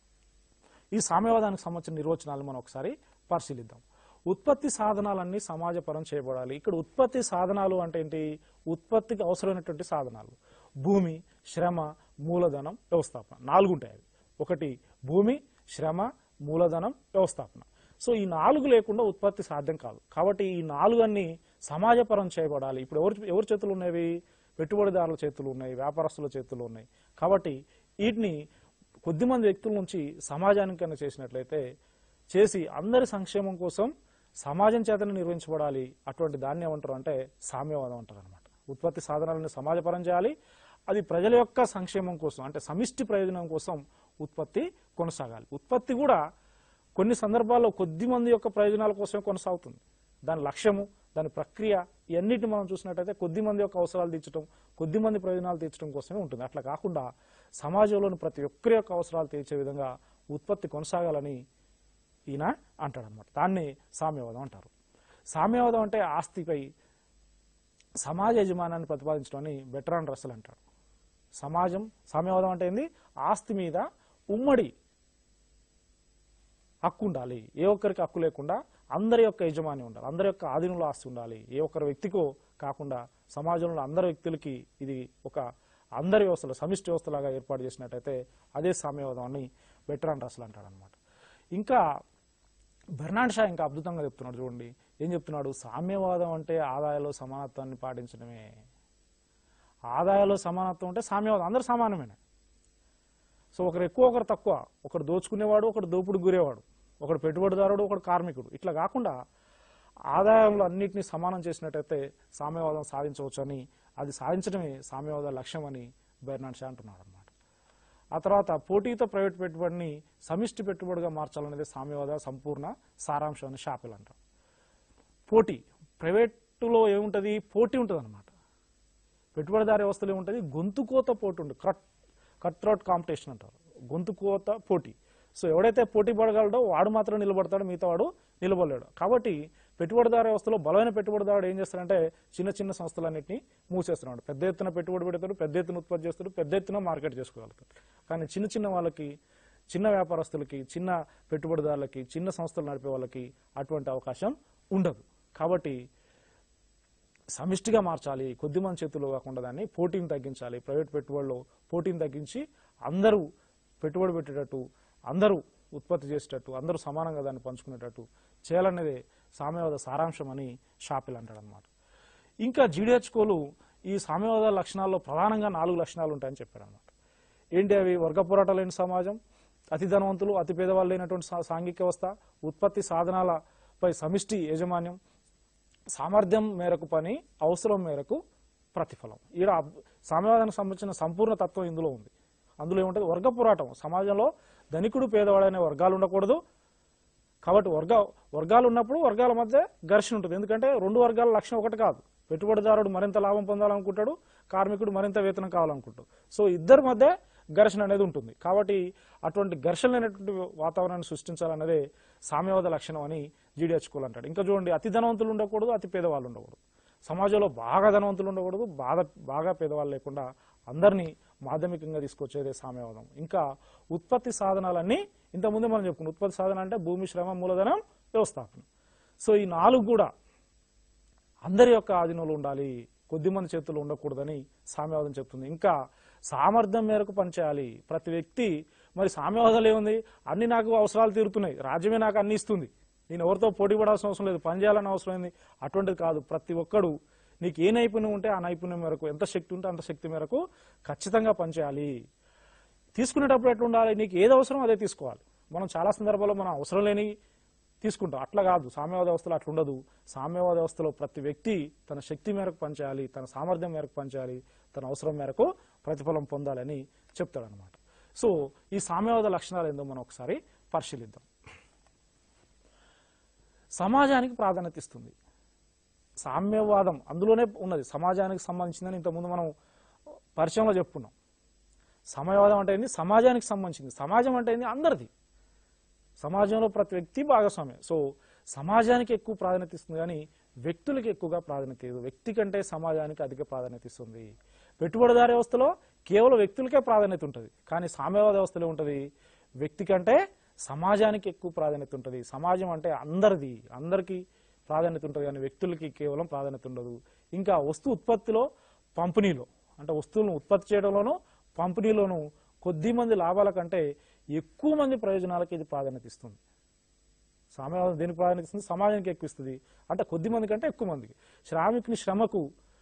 ఈ సామ్యవాదానికి సంబంధించిన నిర్వచనాలు మనం ఒకసారి పరిశీలిద్దాం ఉత్పత్తి సాధనాలన్నీ సమాజపరం చేయబడాలి ఇక్కడ ఉత్పత్తి సాధనాలు అంటే ఏంటి ఉత్పత్తికి అవసరమైనటువంటి సాధనాలు భూమి శ్రమ మూలధనం వ్యవస్థాపన నాలుగు ఉంటాయి అవి ఒకటి భూమి శ్రమ మూలధనం వ్యవస్థాపన సో ఈ నాలుగు లేకుండా ఉత్పత్తి సాధ్యం కాదు కాబట్టి ఈ నాలుగు అన్ని సమాజపరం చేయబడాలి ఇప్పుడు ఎవరి ఎవరి చేతులు ఉన్నవి పెట్టుబడిదారుల చేతులు ఉన్నాయి వ్యాపారస్తుల చేతులు ఉన్నాయి కాబట్టి వీటిని కొద్దిమంది వ్యక్తుల నుంచి సమాజానికి కన్నా చేసినట్లయితే చేసి అందరి సంక్షేమం కోసం సమాజం చేతనే నిర్వహించబడాలి అటువంటి దాన్ని ఏమంటారు అంటే సామ్యవాదం అంటారు అనమాట ఉత్పత్తి సాధనాలను సమాజపరం చేయాలి అది ప్రజల యొక్క సంక్షేమం కోసం అంటే సమిష్టి ప్రయోజనం కోసం ఉత్పత్తి కొనసాగాలి ఉత్పత్తి కూడా కొన్ని సందర్భాల్లో కొద్ది మంది యొక్క ప్రయోజనాల కోసమే కొనసాగుతుంది దాని లక్ష్యము దాని ప్రక్రియ ఇవన్నిటిని మనం చూసినట్టయితే కొద్ది మంది యొక్క అవసరాలు తీర్చడం కొద్ది మంది ప్రయోజనాలు తీర్చడం కోసమే ఉంటుంది అట్లా కాకుండా సమాజంలోని ప్రతి ఒక్కరి యొక్క అవసరాలు తీర్చే విధంగా ఉత్పత్తి కొనసాగాలని ఈయన అంటాడనమాట దాన్ని సామ్యవాదం అంటారు సామ్యవాదం అంటే ఆస్తిపై సమాజ యజమానాన్ని ప్రతిపాదించడం అని బెటరాన్ రసల్ అంటాడు సమాజం సామ్యవాదం అంటే ఏంది ఆస్తి మీద ఉమ్మడి హక్కు ఉండాలి ఏ ఒక్కరికి హక్కు లేకుండా అందరి యొక్క యజమాని ఉండాలి అందరి యొక్క ఆధీనంలో ఆస్తి ఉండాలి ఏ ఒక్కరి వ్యక్తికో కాకుండా సమాజంలో అందరి వ్యక్తులకి ఇది ఒక అందరి వ్యవస్థలో సమిష్టి వ్యవస్థలాగా ఏర్పాటు చేసినట్టయితే అదే సామ్యవాదం అని బెటరాన్ రసల్ అంటాడు అనమాట ఇంకా బెర్నాడ్ షా ఇంకా అద్భుతంగా చెప్తున్నాడు చూడండి ఏం చెప్తున్నాడు సామ్యవాదం అంటే ఆదాయాల్లో సమానత్వాన్ని పాటించడమే ఆదాయాల్లో సమానత్వం అంటే సామ్యవాదం అందరూ సమానమేనే సో ఒకరు ఎక్కువ ఒకరు తక్కువ ఒకడు దోచుకునేవాడు ఒకడు దోపుడు గురేవాడు ఒకడు పెట్టుబడిదారుడు ఒకడు కార్మికుడు ఇట్లా కాకుండా ఆదాయంలో అన్నింటినీ సమానం చేసినట్టయితే సామ్యవాదం సాధించవచ్చు అని అది సాధించడమే సామ్యవాద లక్ష్యం అని బెర్నాడ్ షా అంటున్నాడు అనమాట ఆ తర్వాత పోటీతో ప్రైవేట్ పెట్టుబడిని సమిష్టి పెట్టుబడిగా మార్చాలనేది సామ్యవాద సంపూర్ణ సారాంశం అని షాపిల్ అంటారు పోటీ ప్రైవేటులో ఏముంటుంది పోటీ ఉంటుంది అనమాట పెట్టుబడిదారి వ్యవస్థలో ఏముంటుంది గొంతుకోత పోటీ ఉంటుంది కట్ కట్ త్రోట్ కాంపిటీషన్ అంటారు గొంతు కోత పోటీ సో ఎవడైతే పోటీ పడగలడో వాడు మాత్రం నిలబడతాడు మిగతా వాడు నిలబడలేడు కాబట్టి పెట్టుబడిదారు వ్యవస్థలో బలమైన పెట్టుబడిదారుడు ఏం చేస్తాడంటే చిన్న చిన్న సంస్థలన్నింటినీ మూసేస్తున్నాడు పెద్ద ఎత్తున పెట్టుబడి పెడతాడు పెద్ద ఎత్తున ఉత్పత్తి చేస్తాడు పెద్ద ఎత్తున మార్కెట్ చేసుకోగలుగుతాడు కానీ చిన్న చిన్న వాళ్ళకి చిన్న వ్యాపారస్తులకి చిన్న పెట్టుబడిదారులకి చిన్న సంస్థలు నడిపే వాళ్ళకి అటువంటి అవకాశం ఉండదు కాబట్టి సమిష్టిగా మార్చాలి కొద్ది మంది చేతుల్లో కాకుండా దాన్ని పోటీని తగ్గించాలి ప్రైవేట్ పెట్టుబడిలో పోటీని తగ్గించి అందరూ పెట్టుబడి పెట్టేటట్టు అందరూ ఉత్పత్తి చేసేటట్టు అందరూ సమానంగా దాన్ని పంచుకునేటట్టు చేయాలనేదే సామ్యవాద సారాంశం అని షాపిల్ అంటాడు అనమాట ఇంకా జీడిహెచ్కోలు ఈ సామ్యవాద లక్షణాల్లో ప్రధానంగా నాలుగు లక్షణాలు ఉంటాయని చెప్పారు అనమాట ఏంటి అవి వర్గ పోరాటాలు లేని సమాజం అతి ధనవంతులు అతి పేదవాళ్ళు లేనటువంటి సా- సాంఘిక వ్యవస్థ ఉత్పత్తి సాధనాలపై సమిష్టి యాజమాన్యం సామర్థ్యం మేరకు పని అవసరం మేరకు ప్రతిఫలం ఈడ అబ్- సామ్యవాదానికి సంబంధించిన సంపూర్ణ తత్వం ఇందులో ఉంది అందులో ఏముంటుంది వర్గ పోరాటం సమాజంలో ధనికుడు పేదవాడు అనే వర్గాలు ఉండకూడదు కాబట్టి వర్గ వర్గాలు ఉన్నప్పుడు వర్గాల మధ్య ఘర్షణ ఉంటుంది ఎందుకంటే రెండు వర్గాల లక్ష్యం ఒకటి కాదు పెట్టుబడిదారుడు మరింత లాభం పొందాలనుకుంటాడు కార్మికుడు మరింత వేతనం కావాలనుకుంటాడు సో ఇద్దరి మధ్య ఘర్షణ అనేది ఉంటుంది కాబట్టి అటువంటి ఘర్షణ లేనటువంటి వాతావరణాన్ని సృష్టించాలన్నదే సామ్యవాద లక్షణం అని జీడిహెచ్కోలు అంటాడు ఇంకా చూడండి అతి ధనవంతులు ఉండకూడదు అతి పేదవాళ్ళు ఉండకూడదు సమాజంలో బాగా ధనవంతులు ఉండకూడదు బాగా బాగా పేదవాళ్ళు లేకుండా అందరినీ మాధ్యమికంగా తీసుకొచ్చేదే సామ్యవాదం ఇంకా ఉత్పత్తి సాధనాలన్నీ ఇంతకుముందే మనం చెప్పుకున్నాం ఉత్పత్తి సాధన అంటే భూమి శ్రమ మూలధనం వ్యవస్థాపన సో ఈ నాలుగు కూడా అందరి యొక్క ఆధీనంలో ఉండాలి కొద్ది మంది చేతుల్లో ఉండకూడదని సామ్యవాదం చెప్తుంది ఇంకా సామర్థ్యం మేరకు పనిచేయాలి ప్రతి వ్యక్తి మరి సామ్యవాదాలు ఏముంది అన్ని నాకు అవసరాలు తీరుతున్నాయి రాజ్యమే నాకు అన్ని ఇస్తుంది నేను ఎవరితో పోటీ పడాల్సిన అవసరం లేదు పని చేయాలని అవసరం ఏంది అటువంటిది కాదు ప్రతి ఒక్కడు నీకు ఏ నైపుణ్యం ఉంటే ఆ నైపుణ్యం మేరకు ఎంత శక్తి ఉంటే అంత శక్తి మేరకు ఖచ్చితంగా పనిచేయాలి తీసుకునేటప్పుడు ఎట్లా ఉండాలి నీకు ఏది అవసరం అదే తీసుకోవాలి మనం చాలా సందర్భాల్లో మనం అవసరం లేని తీసుకుంటాం అట్లా కాదు సామ్యవాద వ్యవస్థలో అట్లా ఉండదు సామ్యవాద వ్యవస్థలో ప్రతి వ్యక్తి తన శక్తి మేరకు పనిచేయాలి తన సామర్థ్యం మేరకు పనిచేయాలి తన అవసరం మేరకు ప్రతిఫలం పొందాలని చెప్తాడనమాట సో ఈ సామ్యవాద లక్షణాలు ఏందో మనం ఒకసారి పరిశీలిద్దాం సమాజానికి ప్రాధాన్యత ఇస్తుంది సామ్యవాదం అందులోనే ఉన్నది సమాజానికి సంబంధించిందని ఇంతకుముందు మనం పరిచయంలో చెప్పుకున్నాం సమయవాదం అంటే ఏంది సమాజానికి సంబంధించింది సమాజం అంటే ఏంది అందరిది సమాజంలో ప్రతి వ్యక్తి భాగస్వామ్యం సో సమాజానికి ఎక్కువ ప్రాధాన్యత ఇస్తుంది కానీ వ్యక్తులకు ఎక్కువగా ప్రాధాన్యత ఇవ్వదు వ్యక్తి కంటే సమాజానికి అధిక ప్రాధాన్యత ఇస్తుంది పెట్టుబడిదారి వ్యవస్థలో కేవలం వ్యక్తులకే ప్రాధాన్యత ఉంటుంది కానీ సామ్యవాద వ్యవస్థలో ఉంటుంది వ్యక్తి కంటే సమాజానికి ఎక్కువ ప్రాధాన్యత ఉంటుంది సమాజం అంటే అందరిది అందరికీ ప్రాధాన్యత ఉంటుంది కానీ వ్యక్తులకి కేవలం ప్రాధాన్యత ఉండదు ఇంకా వస్తు ఉత్పత్తిలో పంపిణీలో అంటే వస్తువులను ఉత్పత్తి చేయడంలోనూ పంపిణీలోనూ కొద్ది మంది లాభాల కంటే ఎక్కువ మంది ప్రయోజనాలకి ఇది ప్రాధాన్యత ఇస్తుంది సామ్యవాదం దేనికి ప్రాధాన్యత ఇస్తుంది సమాజానికి ఎక్కువ ఇస్తుంది అంటే కొద్ది మంది కంటే ఎక్కువ మందికి శ్రామికుని శ్రమకు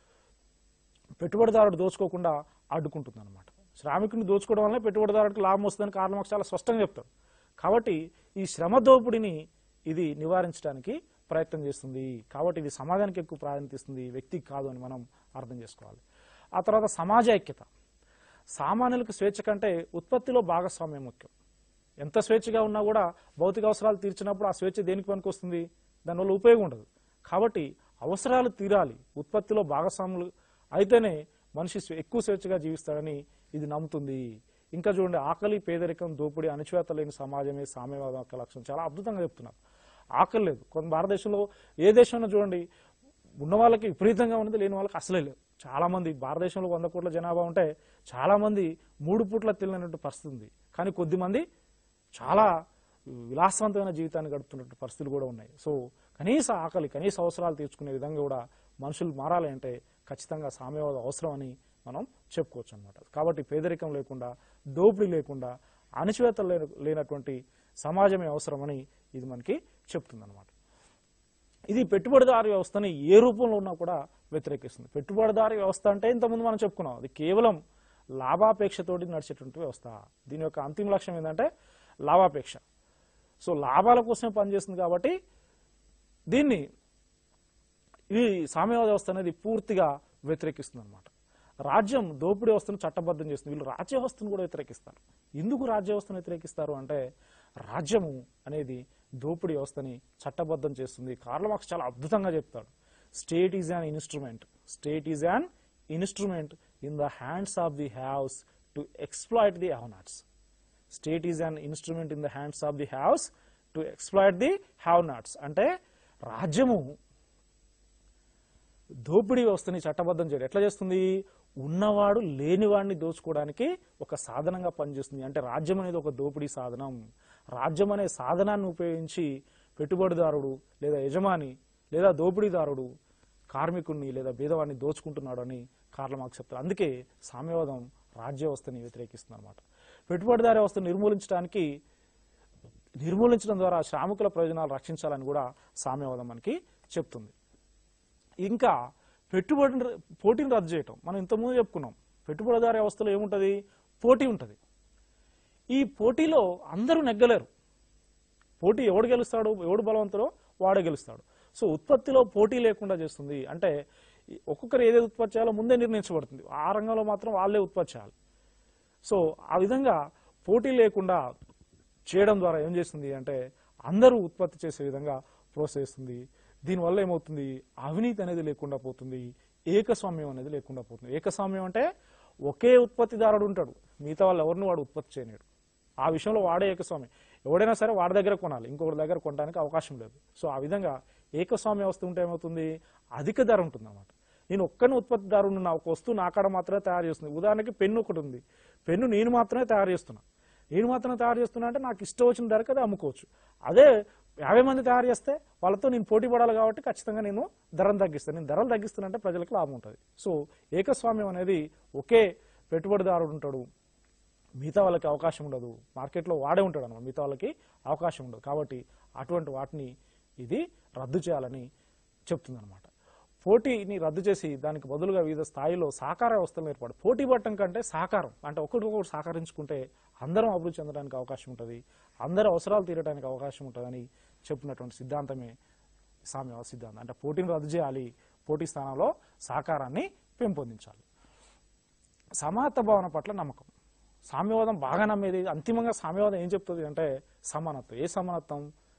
పెట్టుబడిదారుడు దోచుకోకుండా అడ్డుకుంటుంది అనమాట శ్రామికుని దోచుకోవడం వల్ల పెట్టుబడిదారుడికి లాభం వస్తుందని కారణం చాలా స్పష్టంగా చెప్తాడు కాబట్టి ఈ శ్రమ దోపిడిని ఇది నివారించడానికి ప్రయత్నం చేస్తుంది కాబట్టి ఇది సమాజానికి ఎక్కువ ప్రాధాన్యత ఇస్తుంది వ్యక్తికి కాదు అని మనం అర్థం చేసుకోవాలి ఆ తర్వాత సమాజ ఐక్యత సామాన్యులకు స్వేచ్ఛ కంటే ఉత్పత్తిలో భాగస్వామ్యం ముఖ్యం ఎంత స్వేచ్ఛగా ఉన్నా కూడా భౌతిక అవసరాలు తీర్చినప్పుడు ఆ స్వేచ్ఛ దేనికి పనికి వస్తుంది దానివల్ల ఉపయోగం ఉండదు కాబట్టి అవసరాలు తీరాలి ఉత్పత్తిలో భాగస్వాములు అయితేనే మనిషి స్వే- ఎక్కువ స్వేచ్ఛగా జీవిస్తాడని ఇది నమ్ముతుంది ఇంకా చూడండి ఆకలి పేదరికం దోపిడీ అణచివేత లేని సమాజమే సామ్యవాదం యొక్క లక్షణం చాలా అద్భుతంగా చెప్తున్నారు ఆకలి లేదు కొంత భారతదేశంలో ఏ దేశంలో చూడండి ఉన్న వాళ్ళకి విపరీతంగా ఉన్నది లేని వాళ్ళకి అసలే లేదు చాలా మంది భారతదేశంలో వంద కోట్ల జనాభా ఉంటే చాలా మంది మూడు పూట్ల తినలేనట్టు పరిస్థితి ఉంది కానీ కొద్ది మంది చాలా విలాసవంతమైన జీవితాన్ని గడుపుతున్నట్టు పరిస్థితులు కూడా ఉన్నాయి సో కనీస ఆకలి కనీస అవసరాలు తీర్చుకునే విధంగా కూడా మనుషులు మారాలి అంటే ఖచ్చితంగా సామ్యవాదం అవసరం అని మనం చెప్పుకోవచ్చు అనమాట కాబట్టి పేదరికం లేకుండా దోపిడీ లేకుండా అణచివేత లేన- లేనటువంటి సమాజమే అవసరమని ఇది మనకి చెప్తుందన్నమాట ఇది పెట్టుబడిదారు వ్యవస్థని ఏ రూపంలో ఉన్నా కూడా వ్యతిరేకిస్తుంది పెట్టుబడిదారు వ్యవస్థ అంటే ఇంతకుముందు మనం చెప్పుకున్నాం అది కేవలం లాభాపేక్షతోటి నడిచేటువంటి వ్యవస్థ దీని యొక్క అంతిమ లక్ష్యం ఏంటంటే లాభాపేక్ష సో లాభాల కోసమే పనిచేస్తుంది కాబట్టి దీన్ని ఈ సామ్యవాద వ్యవస్థ అనేది పూర్తిగా వ్యతిరేకిస్తుంది అనమాట రాజ్యం దోపిడీ వ్యవస్థను చట్టబద్ధం చేస్తుంది వీళ్ళు రాజ్య వ్యవస్థను కూడా వ్యతిరేకిస్తారు ఎందుకు రాజ్య వ్యవస్థను వ్యతిరేకిస్తారు అంటే రాజ్యము అనేది దోపిడీ వ్యవస్థని చట్టబద్ధం చేస్తుంది కార్ల మార్క్స్ చాలా అద్భుతంగా చెప్తాడు state is an instrument state is an instrument in the hands of the haves to exploit the have nots state is an instrument in the hands of the haves to exploit the have nots అంటే రాజ్యము దోపిడీ వ్యవస్థని చట్టబద్ధం చేయడం ఎట్లా చేస్తుంది ఉన్నవాడు లేనివాడిని దోచుకోవడానికి ఒక సాధనంగా పనిచేస్తుంది అంటే రాజ్యం అనేది ఒక దోపిడీ సాధనం రాజ్యం అనే సాధనాన్ని ఉపయోగించి పెట్టుబడిదారుడు లేదా యజమాని లేదా దోపిడీదారుడు కార్మికుడిని లేదా బీదవాడిని దోచుకుంటున్నాడు అని కార్ల మార్క్స్ చెప్తారు అందుకే సామ్యవాదం రాజ్య వ్యవస్థని వ్యతిరేకిస్తుంది అనమాట పెట్టుబడిదారి వ్యవస్థను నిర్మూలించడానికి నిర్మూలించడం ద్వారా శ్రామికుల ప్రయోజనాలు రక్షించాలని కూడా సామ్యవాదం మనకి చెప్తుంది ఇంకా పెట్టుబడి పోటీని రద్దు చేయటం మనం ఇంతకుముందు చెప్పుకున్నాం పెట్టుబడిదారి వ్యవస్థలో ఏముంటుంది పోటీ ఉంటుంది ఈ పోటీలో అందరూ నెగ్గలేరు పోటీ ఎవడు గెలుస్తాడు ఎవడు బలవంతుడో వాడే గెలుస్తాడు సో ఉత్పత్తిలో పోటీ లేకుండా చేస్తుంది అంటే ఈ ఒక్కొక్కరు ఏదైతే ఉత్పత్తి చేయాలో ముందే నిర్ణయించబడుతుంది ఆ రంగంలో మాత్రం వాళ్ళే ఉత్పత్తి చేయాలి సో ఆ విధంగా పోటీ లేకుండా చేయడం ద్వారా ఏం చేస్తుంది అంటే అందరూ ఉత్పత్తి చేసే విధంగా ప్రోత్సహిస్తుంది దీనివల్ల ఏమవుతుంది అవినీతి అనేది లేకుండా పోతుంది ఏకస్వామ్యం అనేది లేకుండా పోతుంది ఏకస్వామ్యం అంటే ఒకే ఉత్పత్తిదారుడు ఉంటాడు మిగతా వాళ్ళు ఎవరిని వాడు ఉత్పత్తి చేయలేడు ఆ విషయంలో వాడే ఏకస్వామి ఎవడైనా సరే వాడి దగ్గర కొనాలి ఇంకొకటి దగ్గర కొనడానికి అవకాశం లేదు సో ఆ విధంగా ఏకస్వామ్య వ్యవస్థ ఉంటే ఏమవుతుంది అధిక ధర ఉంటుంది అన్నమాట నేను ఒక్కని ఉత్పత్తిదారుడు నా ఒక వస్తువు నా కాడ మాత్రమే తయారు చేస్తుంది ఉదాహరణకి పెన్ను ఒకటి ఉంది పెన్ను నేను మాత్రమే తయారు చేస్తున్నా నేను మాత్రమే తయారు చేస్తున్నా అంటే నాకు ఇష్టం వచ్చిన ధరకు అది అమ్ముకోవచ్చు అదే యాభై మంది తయారు చేస్తే వాళ్ళతో నేను పోటీ పడాలి కాబట్టి ఖచ్చితంగా నేను ధరను తగ్గిస్తాను నేను ధరలు తగ్గిస్తానంటే ప్రజలకు లాభం ఉంటుంది సో ఏకస్వామ్యం అనేది ఒకే పెట్టుబడిదారుడు ఉంటాడు మిగతా వాళ్ళకి అవకాశం ఉండదు మార్కెట్లో వాడే ఉంటాడు అనమాట మిగతా వాళ్ళకి అవకాశం ఉండదు కాబట్టి అటువంటి వాటిని ఇది రద్దు చేయాలని చెప్తుంది అనమాట పోటీని రద్దు చేసి దానికి బదులుగా వివిధ స్థాయిలో సహకార వ్యవస్థలు ఏర్పాటు పోటీ పట్టడం కంటే సహకారం అంటే ఒకరికొకరు సహకరించుకుంటే అందరం అభివృద్ధి చెందడానికి అవకాశం ఉంటుంది అందరి అవసరాలు తీరడానికి అవకాశం ఉంటుందని చెప్పినటువంటి సిద్ధాంతమే సామ్యవాద సిద్ధాంతం అంటే పోటీని రద్దు చేయాలి పోటీ స్థానంలో సహకారాన్ని పెంపొందించాలి సమానత భావన పట్ల నమ్మకం సామ్యవాదం బాగా నమ్మేది అంతిమంగా సామ్యవాదం ఏం చెప్తుంది అంటే సమానత్వం ఏ సమానత్వం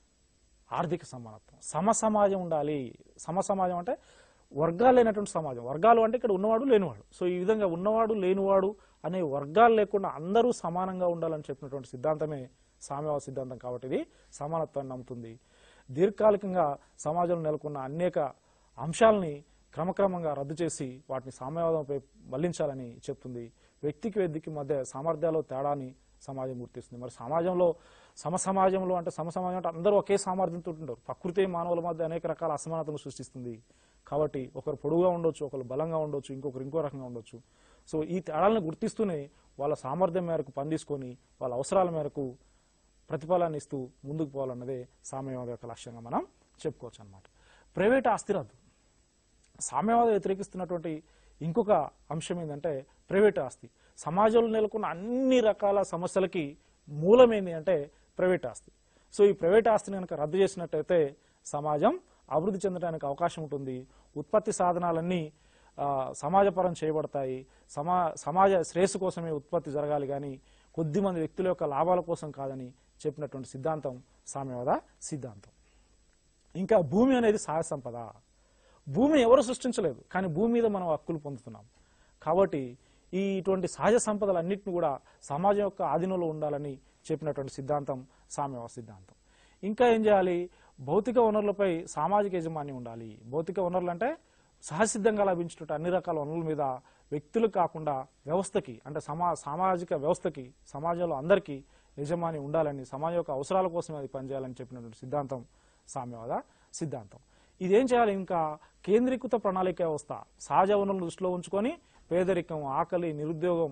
ఆర్థిక సమానత్వం సమ సమాజం ఉండాలి సమ సమాజం అంటే వర్గాలు లేనటువంటి సమాజం వర్గాలు అంటే ఇక్కడ ఉన్నవాడు లేనివాడు సో ఈ విధంగా ఉన్నవాడు లేనివాడు అనే వర్గాలు లేకుండా అందరూ సమానంగా ఉండాలని చెప్పినటువంటి సిద్ధాంతమే సామ్యవాద సిద్ధాంతం కాబట్టి ఇది సమానత్వాన్ని నమ్ముతుంది దీర్ఘకాలికంగా సమాజంలో నెలకొన్న అనేక అంశాలని క్రమక్రమంగా రద్దు చేసి వాటిని సామ్యవాదంపై మళ్లించాలని చెప్తుంది వ్యక్తికి వ్యక్తికి మధ్య సామర్థ్యాలు తేడాని సమాజం గుర్తిస్తుంది మరి సమాజంలో సమ సమాజంలో అంటే సమ సమాజం అంటే అందరూ ఒకే సామర్థ్యంతో ఉంటారు ప్రకృతి మానవుల మధ్య అనేక రకాల అసమానతను సృష్టిస్తుంది కాబట్టి ఒకరు పొడుగుగా ఉండొచ్చు ఒకరు బలంగా ఉండొచ్చు ఇంకొకరు ఇంకో రకంగా ఉండొచ్చు సో ఈ తేడాలను గుర్తిస్తూనే వాళ్ళ సామర్థ్యం మేరకు పనితీసుకొని వాళ్ళ అవసరాల మేరకు ప్రతిఫలాన్ని ఇస్తూ ముందుకు పోవాలన్నదే సామ్యవాద యొక్క లక్ష్యంగా మనం చెప్పుకోవచ్చు అనమాట ప్రైవేట్ ఆస్తి రద్దు సామ్యవాదం వ్యతిరేకిస్తున్నటువంటి ఇంకొక అంశం ఏంటంటే ప్రైవేట్ ఆస్తి సమాజంలో నెలకొన్న అన్ని రకాల సమస్యలకి మూలం ఏంటి అంటే ప్రైవేట్ ఆస్తి సో ఈ ప్రైవేట్ ఆస్తిని కనుక రద్దు చేసినట్టయితే సమాజం అభివృద్ధి చెందడానికి అవకాశం ఉంటుంది ఉత్పత్తి సాధనాలన్నీ ఆ, సమాజపరం చేయబడతాయి సమా సమాజ శ్రేయస్సు కోసమే ఉత్పత్తి జరగాలి కానీ కొద్ది మంది వ్యక్తుల యొక్క లాభాల కోసం కాదని చెప్పినటువంటి సిద్ధాంతం సామ్యవాద సిద్ధాంతం ఇంకా భూమి అనేది సహజ సంపద భూమిని ఎవరు సృష్టించలేదు కానీ భూమి మీద మనం హక్కులు పొందుతున్నాం కాబట్టి ఈ ఇటువంటి సహజ సంపదలన్నింటినీ కూడా సమాజం యొక్క ఆధీనంలో ఉండాలని చెప్పినటువంటి సిద్ధాంతం సామ్యవాద సిద్ధాంతం ఇంకా ఏం చేయాలి భౌతిక వనరులపై సామాజిక యజమాన్యం ఉండాలి భౌతిక వనరులు అంటే సహసిద్ధంగా లభించినటువంటి అన్ని రకాల వనరుల మీద వ్యక్తులు కాకుండా వ్యవస్థకి అంటే సమా సామాజిక వ్యవస్థకి సమాజంలో అందరికీ యజమాని ఉండాలని సమాజం యొక్క అవసరాల కోసమే అది పనిచేయాలని చెప్పినటువంటి సిద్ధాంతం సామ్యవాద సిద్ధాంతం ఇదేం చేయాలి ఇంకా కేంద్రీకృత ప్రణాళిక వ్యవస్థ సహజ వనరులను దృష్టిలో ఉంచుకొని పేదరికం ఆకలి నిరుద్యోగం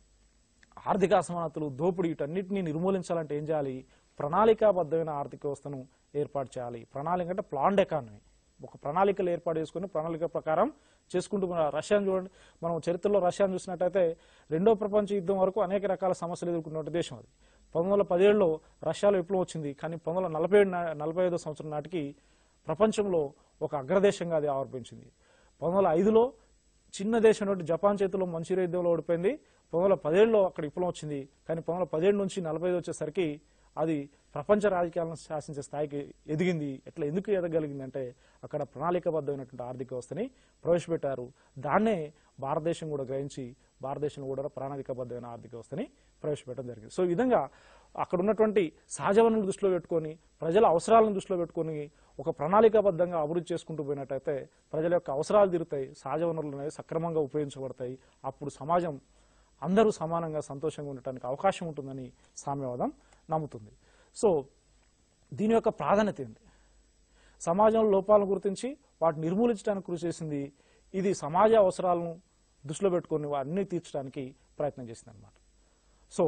ఆర్థిక అసమానతలు దోపిడీ వీటన్నిటిని నిర్మూలించాలంటే ఏం చేయాలి ప్రణాళికాబద్ధమైన ఆర్థిక వ్యవస్థను ఏర్పాటు చేయాలి ప్రణాళిక అంటే ప్లాన్డ్ ఎకానమీ ఒక ప్రణాళికలు ఏర్పాటు చేసుకుని ప్రణాళిక ప్రకారం చేసుకుంటూ మన రష్యాను చూడండి మనం చరిత్రలో రష్యాను చూసినట్టయితే రెండో ప్రపంచ యుద్ధం వరకు అనేక రకాల సమస్యలు ఎదుర్కొన్న దేశం అది పంతొమ్మిది వందల పదిహేడులో రష్యాలో విప్లవం వచ్చింది కానీ పంతొమ్మిది వందల నలభై ఏడు నా- నలభై ఐదో సంవత్సరం నాటికి ప్రపంచంలో ఒక అగ్రదేశంగా అది ఆవిర్భించింది పంతొమ్మిది వందల ఐదులో చిన్న దేశం నుండి జపాన్ చేతిలో మంచూరియా యుద్ధంలో ఓడిపోయింది పంతొమ్మిది వందల పదిహేడులో అక్కడ విప్లవం వచ్చింది కానీ పంతొమ్మిది వందల పదిహేడు నుంచి నలభై ఐదు వచ్చేసరికి అది ప్రపంచ రాజకీయాలను శాసించే స్థాయికి ఎదిగింది ఎట్లా ఎందుకు ఎదగలిగింది అంటే అక్కడ ప్రణాళికబద్ధమైనటువంటి ఆర్థిక వ్యవస్థని ప్రవేశపెట్టారు దాన్నే భారతదేశం కూడా గ్రహించి భారతదేశం కూడా ప్రణాళికబద్ధమైన ఆర్థిక వ్యవస్థని ప్రవేశపెట్టడం జరిగింది సో ఈ విధంగా అక్కడ ఉన్నటువంటి సహజ వనరులను దృష్టిలో పెట్టుకొని ప్రజల అవసరాలను దృష్టిలో పెట్టుకొని ఒక ప్రణాళికాబద్ధంగా అభివృద్ధి చేసుకుంటూ పోయినట్టయితే ప్రజల యొక్క అవసరాలు తీరుతాయి సహజ వనరులు అనేవి సక్రమంగా ఉపయోగించబడతాయి అప్పుడు సమాజం అందరూ సమానంగా సంతోషంగా ఉండటానికి అవకాశం ఉంటుందని సామ్యవాదం నమ్ముతుంది సో దీని యొక్క ప్రాధాన్యత ఏంటి సమాజంలో లోపాలను గుర్తించి వాటిని నిర్మూలించడానికి కృషి చేసింది ఇది సమాజ అవసరాలను దృష్టిలో పెట్టుకొని వాటిని తీర్చడానికి ప్రయత్నం చేసింది అనమాట సో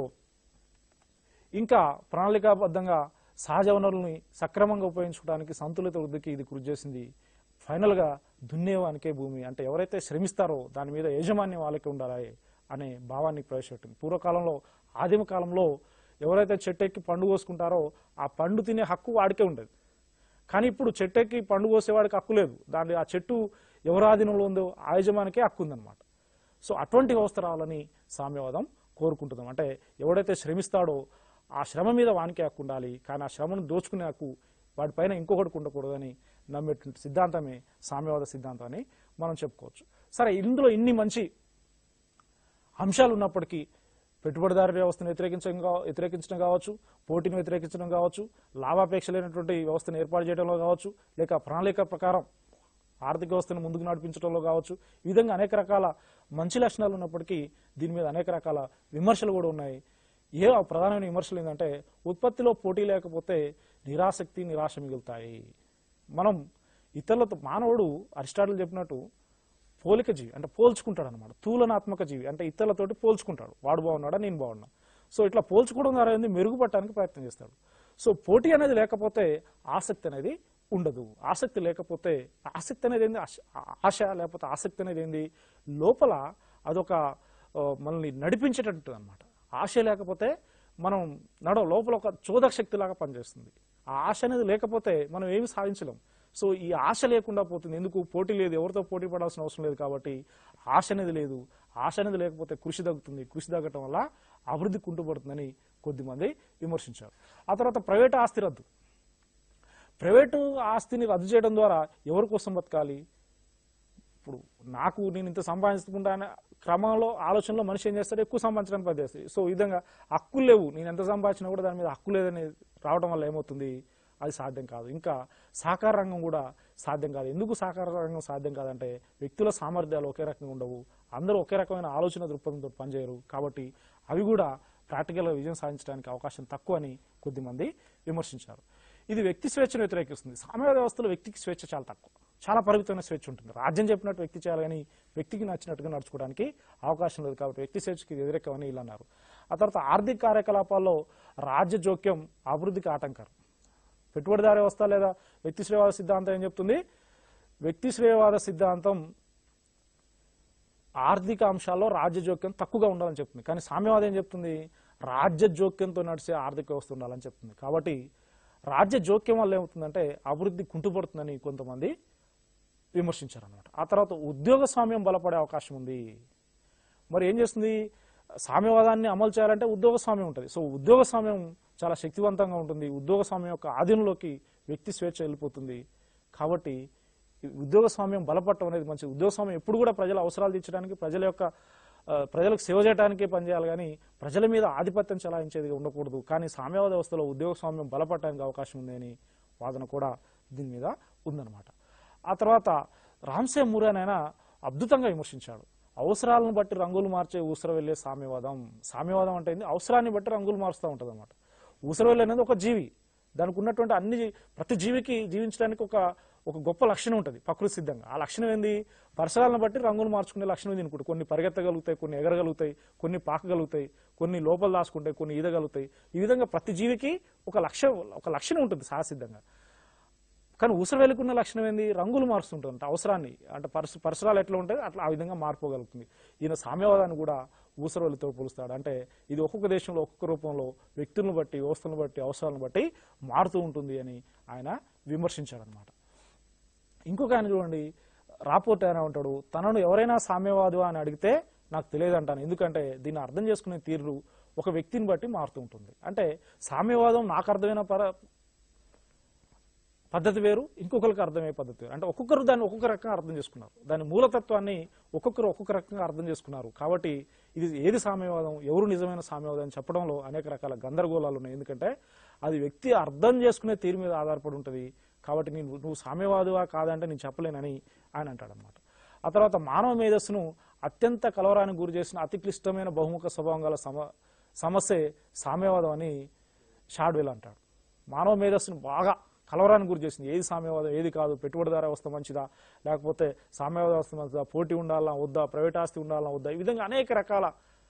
ఇంకా ప్రణాళికాబద్ధంగా సహజ వనరుల్ని సక్రమంగా ఉపయోగించుకోవడానికి సంతులిత వృద్ధికి ఇది కృషి చేసింది ఫైనల్గా దున్నేవానికే భూమి అంటే ఎవరైతే శ్రమిస్తారో దాని మీద యాజమాన్యం వాళ్ళకి ఉండాలి అనే భావాన్ని ప్రవేశపెట్టింది పూర్వకాలంలో ఆదిమ కాలంలో ఎవరైతే చెట్టు ఎక్కి పండు కోసుకుంటారో ఆ పండు తినే హక్కు వాడికే ఉండేది కానీ ఇప్పుడు చెట్టు ఎక్కి పండు కోసేవాడికి హక్కు లేదు దాని ఆ చెట్టు ఎవరి ఆధీనంలో ఉందో ఆ యజమానికే హక్కు ఉందన్నమాట సో అటువంటి వ్యవస్థ రావాలని సామ్యవాదం కోరుకుంటున్నాం అంటే ఎవడైతే శ్రమిస్తాడో ఆ శ్రమ మీద వానికి హక్కు ఉండాలి కానీ ఆ శ్రమను దోచుకునే హక్కు వాడిపైన ఇంకొకటికి ఉండకూడదని నమ్మేటువంటి సిద్ధాంతమే సామ్యవాద సిద్ధాంతం అని మనం చెప్పుకోవచ్చు సరే ఇందులో ఇన్ని మంచి అంశాలు ఉన్నప్పటికీ పెట్టుబడిదారు వ్యవస్థను వ్యతిరేకించడం కా- వ్యతిరేకించడం కావచ్చు పోటీని వ్యతిరేకించడం కావచ్చు లాభాపేక్ష లేనటువంటి వ్యవస్థను ఏర్పాటు చేయడంలో కావచ్చు లేక ప్రణాళిక ప్రకారం ఆర్థిక వ్యవస్థను ముందుకు నడిపించడంలో కావచ్చు ఈ విధంగా అనేక రకాల మంచి లక్షణాలు ఉన్నప్పటికీ దీని మీద అనేక రకాల విమర్శలు కూడా ఉన్నాయి ఏ ప్రధానమైన విమర్శలు ఏంటంటే ఉత్పత్తిలో పోటీ లేకపోతే నిరాసక్తి నిరాశ మిగులుతాయి మనం ఇతరులతో మానవుడు అరిస్టాటిల్ చెప్పినట్టు పోలిక జీవి అంటే పోల్చుకుంటాడు అనమాట తులనాత్మక జీవి అంటే ఇతరులతోటి పోల్చుకుంటాడు వాడు బాగున్నాడా నేను బాగున్నా సో ఇట్లా పోల్చుకోవడం ద్వారా ఏంది మెరుగుపడటానికి ప్రయత్నం చేస్తాడు సో పోటీ అనేది లేకపోతే ఆసక్తి అనేది ఉండదు ఆసక్తి లేకపోతే ఆసక్తి అనేది ఏంది ఆశ- ఆశ లేకపోతే ఆసక్తి అనేది ఏంది లోపల అదొక ఆ, మనల్ని నడిపించేటట్టు అనమాట ఆశ లేకపోతే మనం నడ లోపల ఒక చోదక శక్తి లాగా పనిచేస్తుంది ఆ ఆశ అనేది లేకపోతే మనం ఏమి సాధించలేం సో ఈ ఆశ లేకుండా పోతుంది ఎందుకు పోటీ లేదు ఎవరితో పోటీ పడాల్సిన అవసరం లేదు కాబట్టి ఆశ అనేది లేదు ఆశ అనేది లేకపోతే కృషి తగ్గుతుంది కృషి తగ్గటం వల్ల అభివృద్ధి కుంటుపడుతుందని కొద్దిమంది విమర్శించారు ఆ తర్వాత ప్రైవేట్ ఆస్తి రద్దు ప్రైవేటు ఆస్తిని రద్దు చేయడం ద్వారా ఎవరి కోసం బతకాలి ఇప్పుడు నాకు నేను ఇంత సంపాదించుకుంటా అనే క్రమంలో ఆలోచనలో మనిషి ఏం చేస్తాడు ఎక్కువ సంపాదించడానికి పని చేస్తాడు సో ఈ విధంగా హక్కులు లేవు నేను ఎంత సంపాదించినా కూడా దాని మీద హక్కు లేదని రావడం వల్ల ఏమవుతుంది అది సాధ్యం కాదు ఇంకా సహకార రంగం కూడా సాధ్యం కాదు ఎందుకు సహకార రంగం సాధ్యం కాదంటే వ్యక్తుల సామర్థ్యాలు ఒకే రకంగా ఉండవు అందరూ ఒకే రకమైన ఆలోచన దృక్పథంతో పనిచేయరు కాబట్టి అవి కూడా ప్రాక్టికల్గా విజయం సాధించడానికి అవకాశం తక్కువ అని కొద్దిమంది విమర్శించారు ఇది వ్యక్తి స్వేచ్ఛను వ్యతిరేకిస్తుంది సామ్యవాద వ్యవస్థలో వ్యక్తికి స్వేచ్ఛ చాలా తక్కువ చాలా పరిమితమైన స్వేచ్ఛ ఉంటుంది రాజ్యం చెప్పినట్టు వ్యక్తి చేయాలి కానీ వ్యక్తికి నచ్చినట్టుగా నడుచుకోవడానికి అవకాశం లేదు కాబట్టి వ్యక్తి స్వేచ్ఛకి వ్యతిరేకమని వీళ్ళు అన్నారు ఆ తర్వాత ఆర్థిక కార్యకలాపాల్లో రాజ్య జోక్యం అభివృద్ధికి ఆటంకరం పెట్టుబడిదారి వ్యవస్థ లేదా వ్యక్తి శ్రేయవాద సిద్ధాంతం ఏం చెప్తుంది వ్యక్తి శ్రేయవాద సిద్ధాంతం ఆర్థిక అంశాల్లో రాజ్య జోక్యం తక్కువగా ఉండాలని చెప్తుంది కానీ సామ్యవాదం ఏం చెప్తుంది రాజ్య జోక్యంతో నడిచే ఆర్థిక వ్యవస్థ ఉండాలని చెప్తుంది కాబట్టి రాజ్య జోక్యం వల్ల ఏమవుతుందంటే అభివృద్ధి కుంటుపడుతుందని కొంతమంది విమర్శించారనమాట ఆ తర్వాత ఉద్యోగ స్వామ్యం బలపడే అవకాశం ఉంది మరి ఏం చేస్తుంది సామ్యవాదాన్ని అమలు చేయాలంటే ఉద్యోగ స్వామ్యం ఉంటుంది సో ఉద్యోగ స్వామ్యం చాలా శక్తివంతంగా ఉంటుంది ఉద్యోగ స్వామ్యం యొక్క ఆధీనంలోకి వ్యక్తి స్వేచ్ఛ వెళ్ళిపోతుంది కాబట్టి ఈ ఉద్యోగ స్వామ్యం బలపడటం అనేది మంచిది ఉద్యోగ స్వామ్యం ఎప్పుడు కూడా ప్రజల అవసరాలు తీర్చడానికి ప్రజల యొక్క ఆ, ప్రజలకు సేవ చేయడానికే పనిచేయాలి కానీ ప్రజల మీద ఆధిపత్యం చెలాయించేది ఉండకూడదు కానీ సామ్యవాద వ్యవస్థలో ఉద్యోగ స్వామ్యం బలపడటానికి అవకాశం ఉంది అని వాదన కూడా దీని మీద ఉందన్నమాట ఆ తర్వాత రామ్సే మూరాన్ ఆయన అద్భుతంగా విమర్శించాడు అవసరాలను బట్టి రంగులు మార్చే ఊసర వెళ్ళే సామ్యవాదం సామ్యవాదం అంటే ఏంది? అవసరాన్ని బట్టి రంగులు మారుస్తూ ఉంటుంది అనమాట ఊసరవెల్లి అనేది ఒక జీవి దానికి ఉన్నటువంటి అన్ని జీ- ప్రతి జీవికి జీవించడానికి ఒక ఒక గొప్ప లక్షణం ఉంటుంది ప్రకృతి సిద్ధంగా ఆ లక్షణం ఏంది పరిసరాలను బట్టి రంగులు మార్చుకునే లక్షణం ఇది అనుకుంటు కొన్ని పరిగెత్తగలుగుతాయి కొన్ని ఎగరగలుగుతాయి కొన్ని పాకగలుగుతాయి కొన్ని లోపల దాచుకుంటాయి కొన్ని ఈదగలుగుతాయి ఈ విధంగా ప్రతి జీవికి ఒక లక్ష్యం ఒక లక్షణం ఉంటుంది సహసిద్ధంగా కానీ ఊసర వెలుకున్న లక్షణం ఏంది రంగులు మారుస్తుంటుంది అంటే అవసరాన్ని అంటే పరిస పరిసరాలు ఎట్లా ఉంటాయి అట్లా ఆ విధంగా మారిపోగలుగుతుంది ఈయన సామ్యవాదాన్ని కూడా ఊసరవెల్లితో పోలుస్తాడు అంటే ఇది ఒక్కొక్క దేశంలో ఒక్కొక్క రూపంలో వ్యక్తులను బట్టి వ్యవస్థలను బట్టి అవసరాలను బట్టి మారుతూ ఉంటుంది అని ఆయన విమర్శించాడు అనమాట ఇంకొక ఆయన చూడండి రాపోర్ట్ ఆయన ఉంటాడు తనను ఎవరైనా సామ్యవాదు అని అడిగితే నాకు తెలియదు అంటాను ఎందుకంటే దీన్ని అర్థం చేసుకునే తీరు ఒక వ్యక్తిని బట్టి మారుతూ ఉంటుంది అంటే సామ్యవాదం నాకు అర్థమైన పర పద్ధతి వేరు ఇంకొకరికి అర్థమయ్యే పద్ధతి వేరు అంటే ఒక్కొక్కరు దాన్ని ఒక్కొక్క రకంగా అర్థం చేసుకున్నారు దాని మూలతత్వాన్ని ఒక్కొక్కరు ఒక్కొక్క రకంగా అర్థం చేసుకున్నారు కాబట్టి ఇది ఏది సామ్యవాదం ఎవరు నిజమైన సామ్యవాదం అని చెప్పడంలో అనేక రకాల గందరగోళాలు ఉన్నాయి ఎందుకంటే అది వ్యక్తి అర్థం చేసుకునే తీరు మీద ఆధారపడి ఉంటుంది కాబట్టి నేను నువ్వు సామ్యవాదివా కాదంటే నేను చెప్పలేనని ఆయన అంటాడనమాట ఆ తర్వాత మానవ మేధస్సును అత్యంత కలవరానికి గురి చేసిన అతి క్లిష్టమైన బహుముఖ స్వభావం గల సమ సమస్యే సామ్యవాదం అని షాడ్వెల్ అంటాడు మానవ మేధస్సును బాగా కలవరానికి గురి చేసింది ఏది సామ్యవాదం ఏది కాదు పెట్టుబడిదార వ్యవస్థ మంచిదా లేకపోతే సామ్యవాద వ్యవస్థ మంచిదా పోటీ ఉండాలా వద్దా ప్రైవేట్ ఆస్తి ఉండాలా వద్దా ఈ విధంగా అనేక రకాల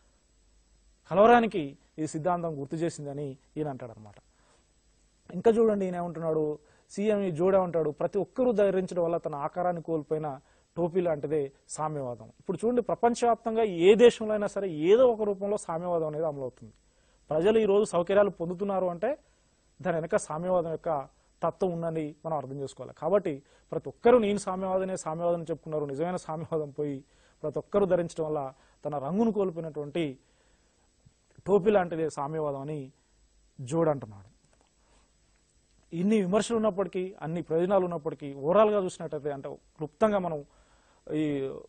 కలవరానికి ఈ సిద్ధాంతం గుర్తు చేసిందని ఈయన అంటాడనమాట ఇంకా చూడండి ఈయన ఏమంటున్నాడు సీఎం ఈ జోడే ఉంటాడు ప్రతి ఒక్కరూ ధరించడం వల్ల తన ఆకారాన్ని కోల్పోయిన టోపీ లాంటిదే సామ్యవాదం ఇప్పుడు చూడండి ప్రపంచవ్యాప్తంగా ఏ దేశంలో అయినా సరే ఏదో ఒక రూపంలో సామ్యవాదం అనేది అమలవుతుంది ప్రజలు ఈ రోజు సౌకర్యాలు పొందుతున్నారు అంటే దాని వెనక సామ్యవాదం యొక్క తత్వం ఉందని మనం అర్థం చేసుకోవాలి కాబట్టి ప్రతి ఒక్కరూ నేను సామ్యవాదనే సామ్యవాదం చెప్పుకున్నారు నిజమైన సామ్యవాదం పోయి ప్రతి ఒక్కరూ ధరించడం వల్ల తన రంగును కోల్పోయినటువంటి టోపీ లాంటిదే సామ్యవాదం అని జోడ్ అంటున్నాడు ఇన్ని విమర్శలు ఉన్నప్పటికీ అన్ని ప్రయోజనాలు ఉన్నప్పటికీ ఓవరాల్గా చూసినట్టయితే అంటే క్లుప్తంగా మనం ఈ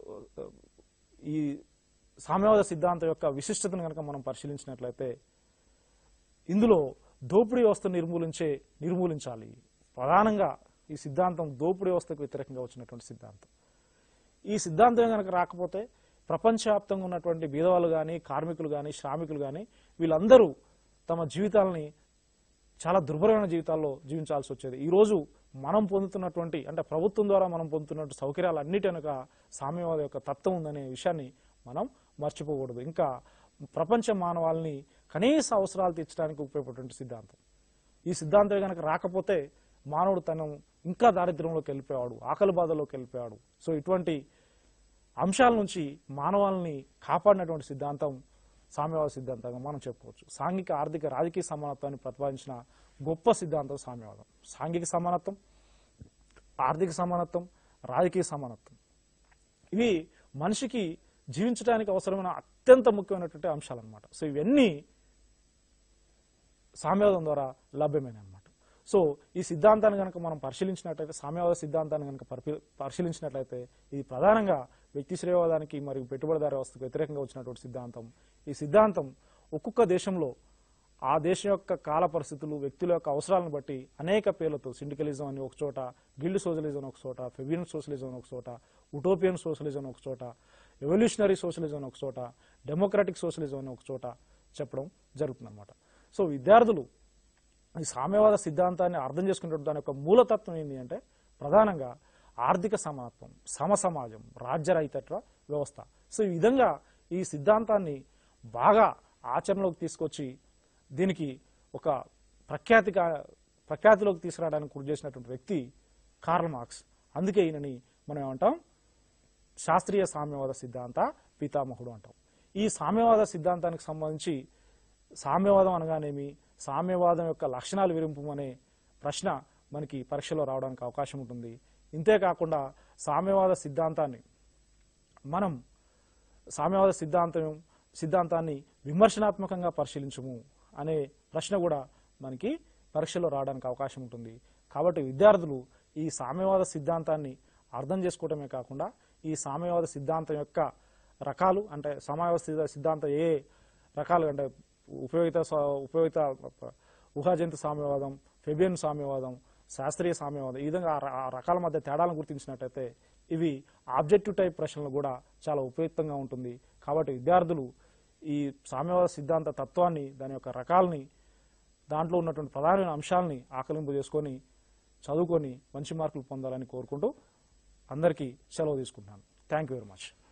ఈ సామ్యవాద సిద్ధాంతం యొక్క విశిష్టతను కనుక మనం పరిశీలించినట్లయితే ఇందులో దోపిడీ వ్యవస్థ నిర్మూలించే నిర్మూలించాలి ప్రధానంగా ఈ సిద్ధాంతం దోపిడీ వ్యవస్థకు వ్యతిరేకంగా వచ్చినటువంటి సిద్ధాంతం ఈ సిద్ధాంతం కనుక రాకపోతే ప్రపంచవ్యాప్తంగా ఉన్నటువంటి బీదవాళ్ళు కానీ కార్మికులు కానీ శ్రామికులు కానీ వీళ్ళందరూ తమ జీవితాలని చాలా దుర్భరమైన జీవితాల్లో జీవించాల్సి వచ్చేది ఈ రోజు మనం పొందుతున్నటువంటి అంటే ప్రభుత్వం ద్వారా మనం పొందుతున్నటువంటి సౌకర్యాలు అన్నిటి వెనుక సామ్యవాద యొక్క తత్వం ఉందనే విషయాన్ని మనం మర్చిపోకూడదు ఇంకా ప్రపంచ మానవాళిని కనీస అవసరాలు తీర్చడానికి ఉపయోగపడేటువంటి సిద్ధాంతం ఈ సిద్ధాంతం కనుక రాకపోతే మానవుడు తను ఇంకా దారిద్ర్యంలోకి వెళ్ళిపోయాడు ఆకలి బాధలోకి వెళ్ళిపోయాడు సో ఇటువంటి అంశాల నుంచి మానవాళిని కాపాడినటువంటి సిద్ధాంతం సామ్యవాద సిద్ధాంతంగా మనం చెప్పుకోవచ్చు సాంఘిక ఆర్థిక రాజకీయ సమానత్వాన్ని ప్రతిపాదించిన గొప్ప సిద్ధాంతం సామ్యవాదం సాంఘిక సమానత్వం ఆర్థిక సమానత్వం రాజకీయ సమానత్వం ఇవి మనిషికి జీవించడానికి అవసరమైన అత్యంత ముఖ్యమైనటువంటి అంశాలు అనమాట సో ఇవన్నీ సామ్యవాదం ద్వారా లభ్యమైన అనమాట సో ఈ సిద్ధాంతాన్ని కనుక మనం పరిశీలించినట్లయితే సామ్యవాద సిద్ధాంతాన్ని కనుక పరిపి- పరిశీలించినట్లయితే ఇది ప్రధానంగా వ్యక్తి శ్రేయవాదానికి మరియు పెట్టుబడిదార వ్యవస్థకు వ్యతిరేకంగా వచ్చినటువంటి సిద్ధాంతం ఈ సిద్ధాంతం ఒక్కొక్క దేశంలో ఆ దేశం యొక్క కాల పరిస్థితులు వ్యక్తుల యొక్క అవసరాలను బట్టి అనేక పేర్లతో సిండికలిజం అని ఒక చోట గిల్డ్ సోషలిజం అని ఒక చోట ఫెబియన్ సోషలిజం అని ఒక చోట ఉటోపియన్ సోషలిజం అని ఒక చోట ఎవల్యూషనరీ సోషలిజం అని ఒక చోట డెమోక్రాటిక్ సోషలిజం అని ఒక చోట చెప్పడం జరుగుతుందన్నమాట సో విద్యార్థులు ఈ సామ్యవాద సిద్ధాంతాన్ని అర్థం చేసుకునేటువంటి దాని యొక్క మూలతత్వం ఏంటి అంటే ప్రధానంగా ఆర్థిక సమానత్వం సమసమాజం రాజ్యరహితత్వ వ్యవస్థ సో ఈ విధంగా ఈ సిద్ధాంతాన్ని బాగా ఆచరణలోకి తీసుకొచ్చి దీనికి ఒక ప్రఖ్యాతిగా ప్రఖ్యాతిలోకి తీసుకురావడానికి కృషి చేసినటువంటి వ్యక్తి కార్ల్ మార్క్స్ అందుకే ఈయనని మనం ఏమంటాం శాస్త్రీయ సామ్యవాద సిద్ధాంత పితామహుడు అంటాం ఈ సామ్యవాద సిద్ధాంతానికి సంబంధించి సామ్యవాదం అనగానేమి సామ్యవాదం యొక్క లక్షణాలు విరింపమనే ప్రశ్న మనకి పరీక్షలో రావడానికి అవకాశం ఉంటుంది ఇంతే కాకుండా సామ్యవాద సిద్ధాంతాన్ని మనం సామ్యవాద సిద్ధాంతం సిద్ధాంతాన్ని విమర్శనాత్మకంగా పరిశీలించము అనే ప్రశ్న కూడా మనకి పరీక్షలో రావడానికి అవకాశం ఉంటుంది కాబట్టి విద్యార్థులు ఈ సామ్యవాద సిద్ధాంతాన్ని అర్థం చేసుకోవటమే కాకుండా ఈ సామ్యవాద సిద్ధాంతం యొక్క రకాలు అంటే సామ్యవాద సిద్ధ- సిద్ధాంతం ఏ రకాలు అంటే ఉపయోగిత సా- ఉపయోగిత ఊహాజంతు సామ్యవాదం ఫెబియన్ సామ్యవాదం శాస్త్రీయ సామ్యవాదం ఈ విధంగా ఆ ర- ఆ రకాల మధ్య తేడాలను గుర్తించినట్టయితే ఇవి ఆబ్జెక్టివ్ టైప్ ప్రశ్నలు కూడా చాలా ఉపయుక్తంగా ఉంటుంది కాబట్టి విద్యార్థులు ఈ సామ్యవాద సిద్ధాంత తత్వాన్ని దాని యొక్క రకాలని దాంట్లో ఉన్నటువంటి ప్రధానమైన అంశాలని ఆకలింపు చేసుకొని చదువుకొని మంచి మార్కులు పొందాలని కోరుకుంటూ అందరికీ సెలవు తీసుకుంటున్నాను థ్యాంక్ యూ వెరీ మచ్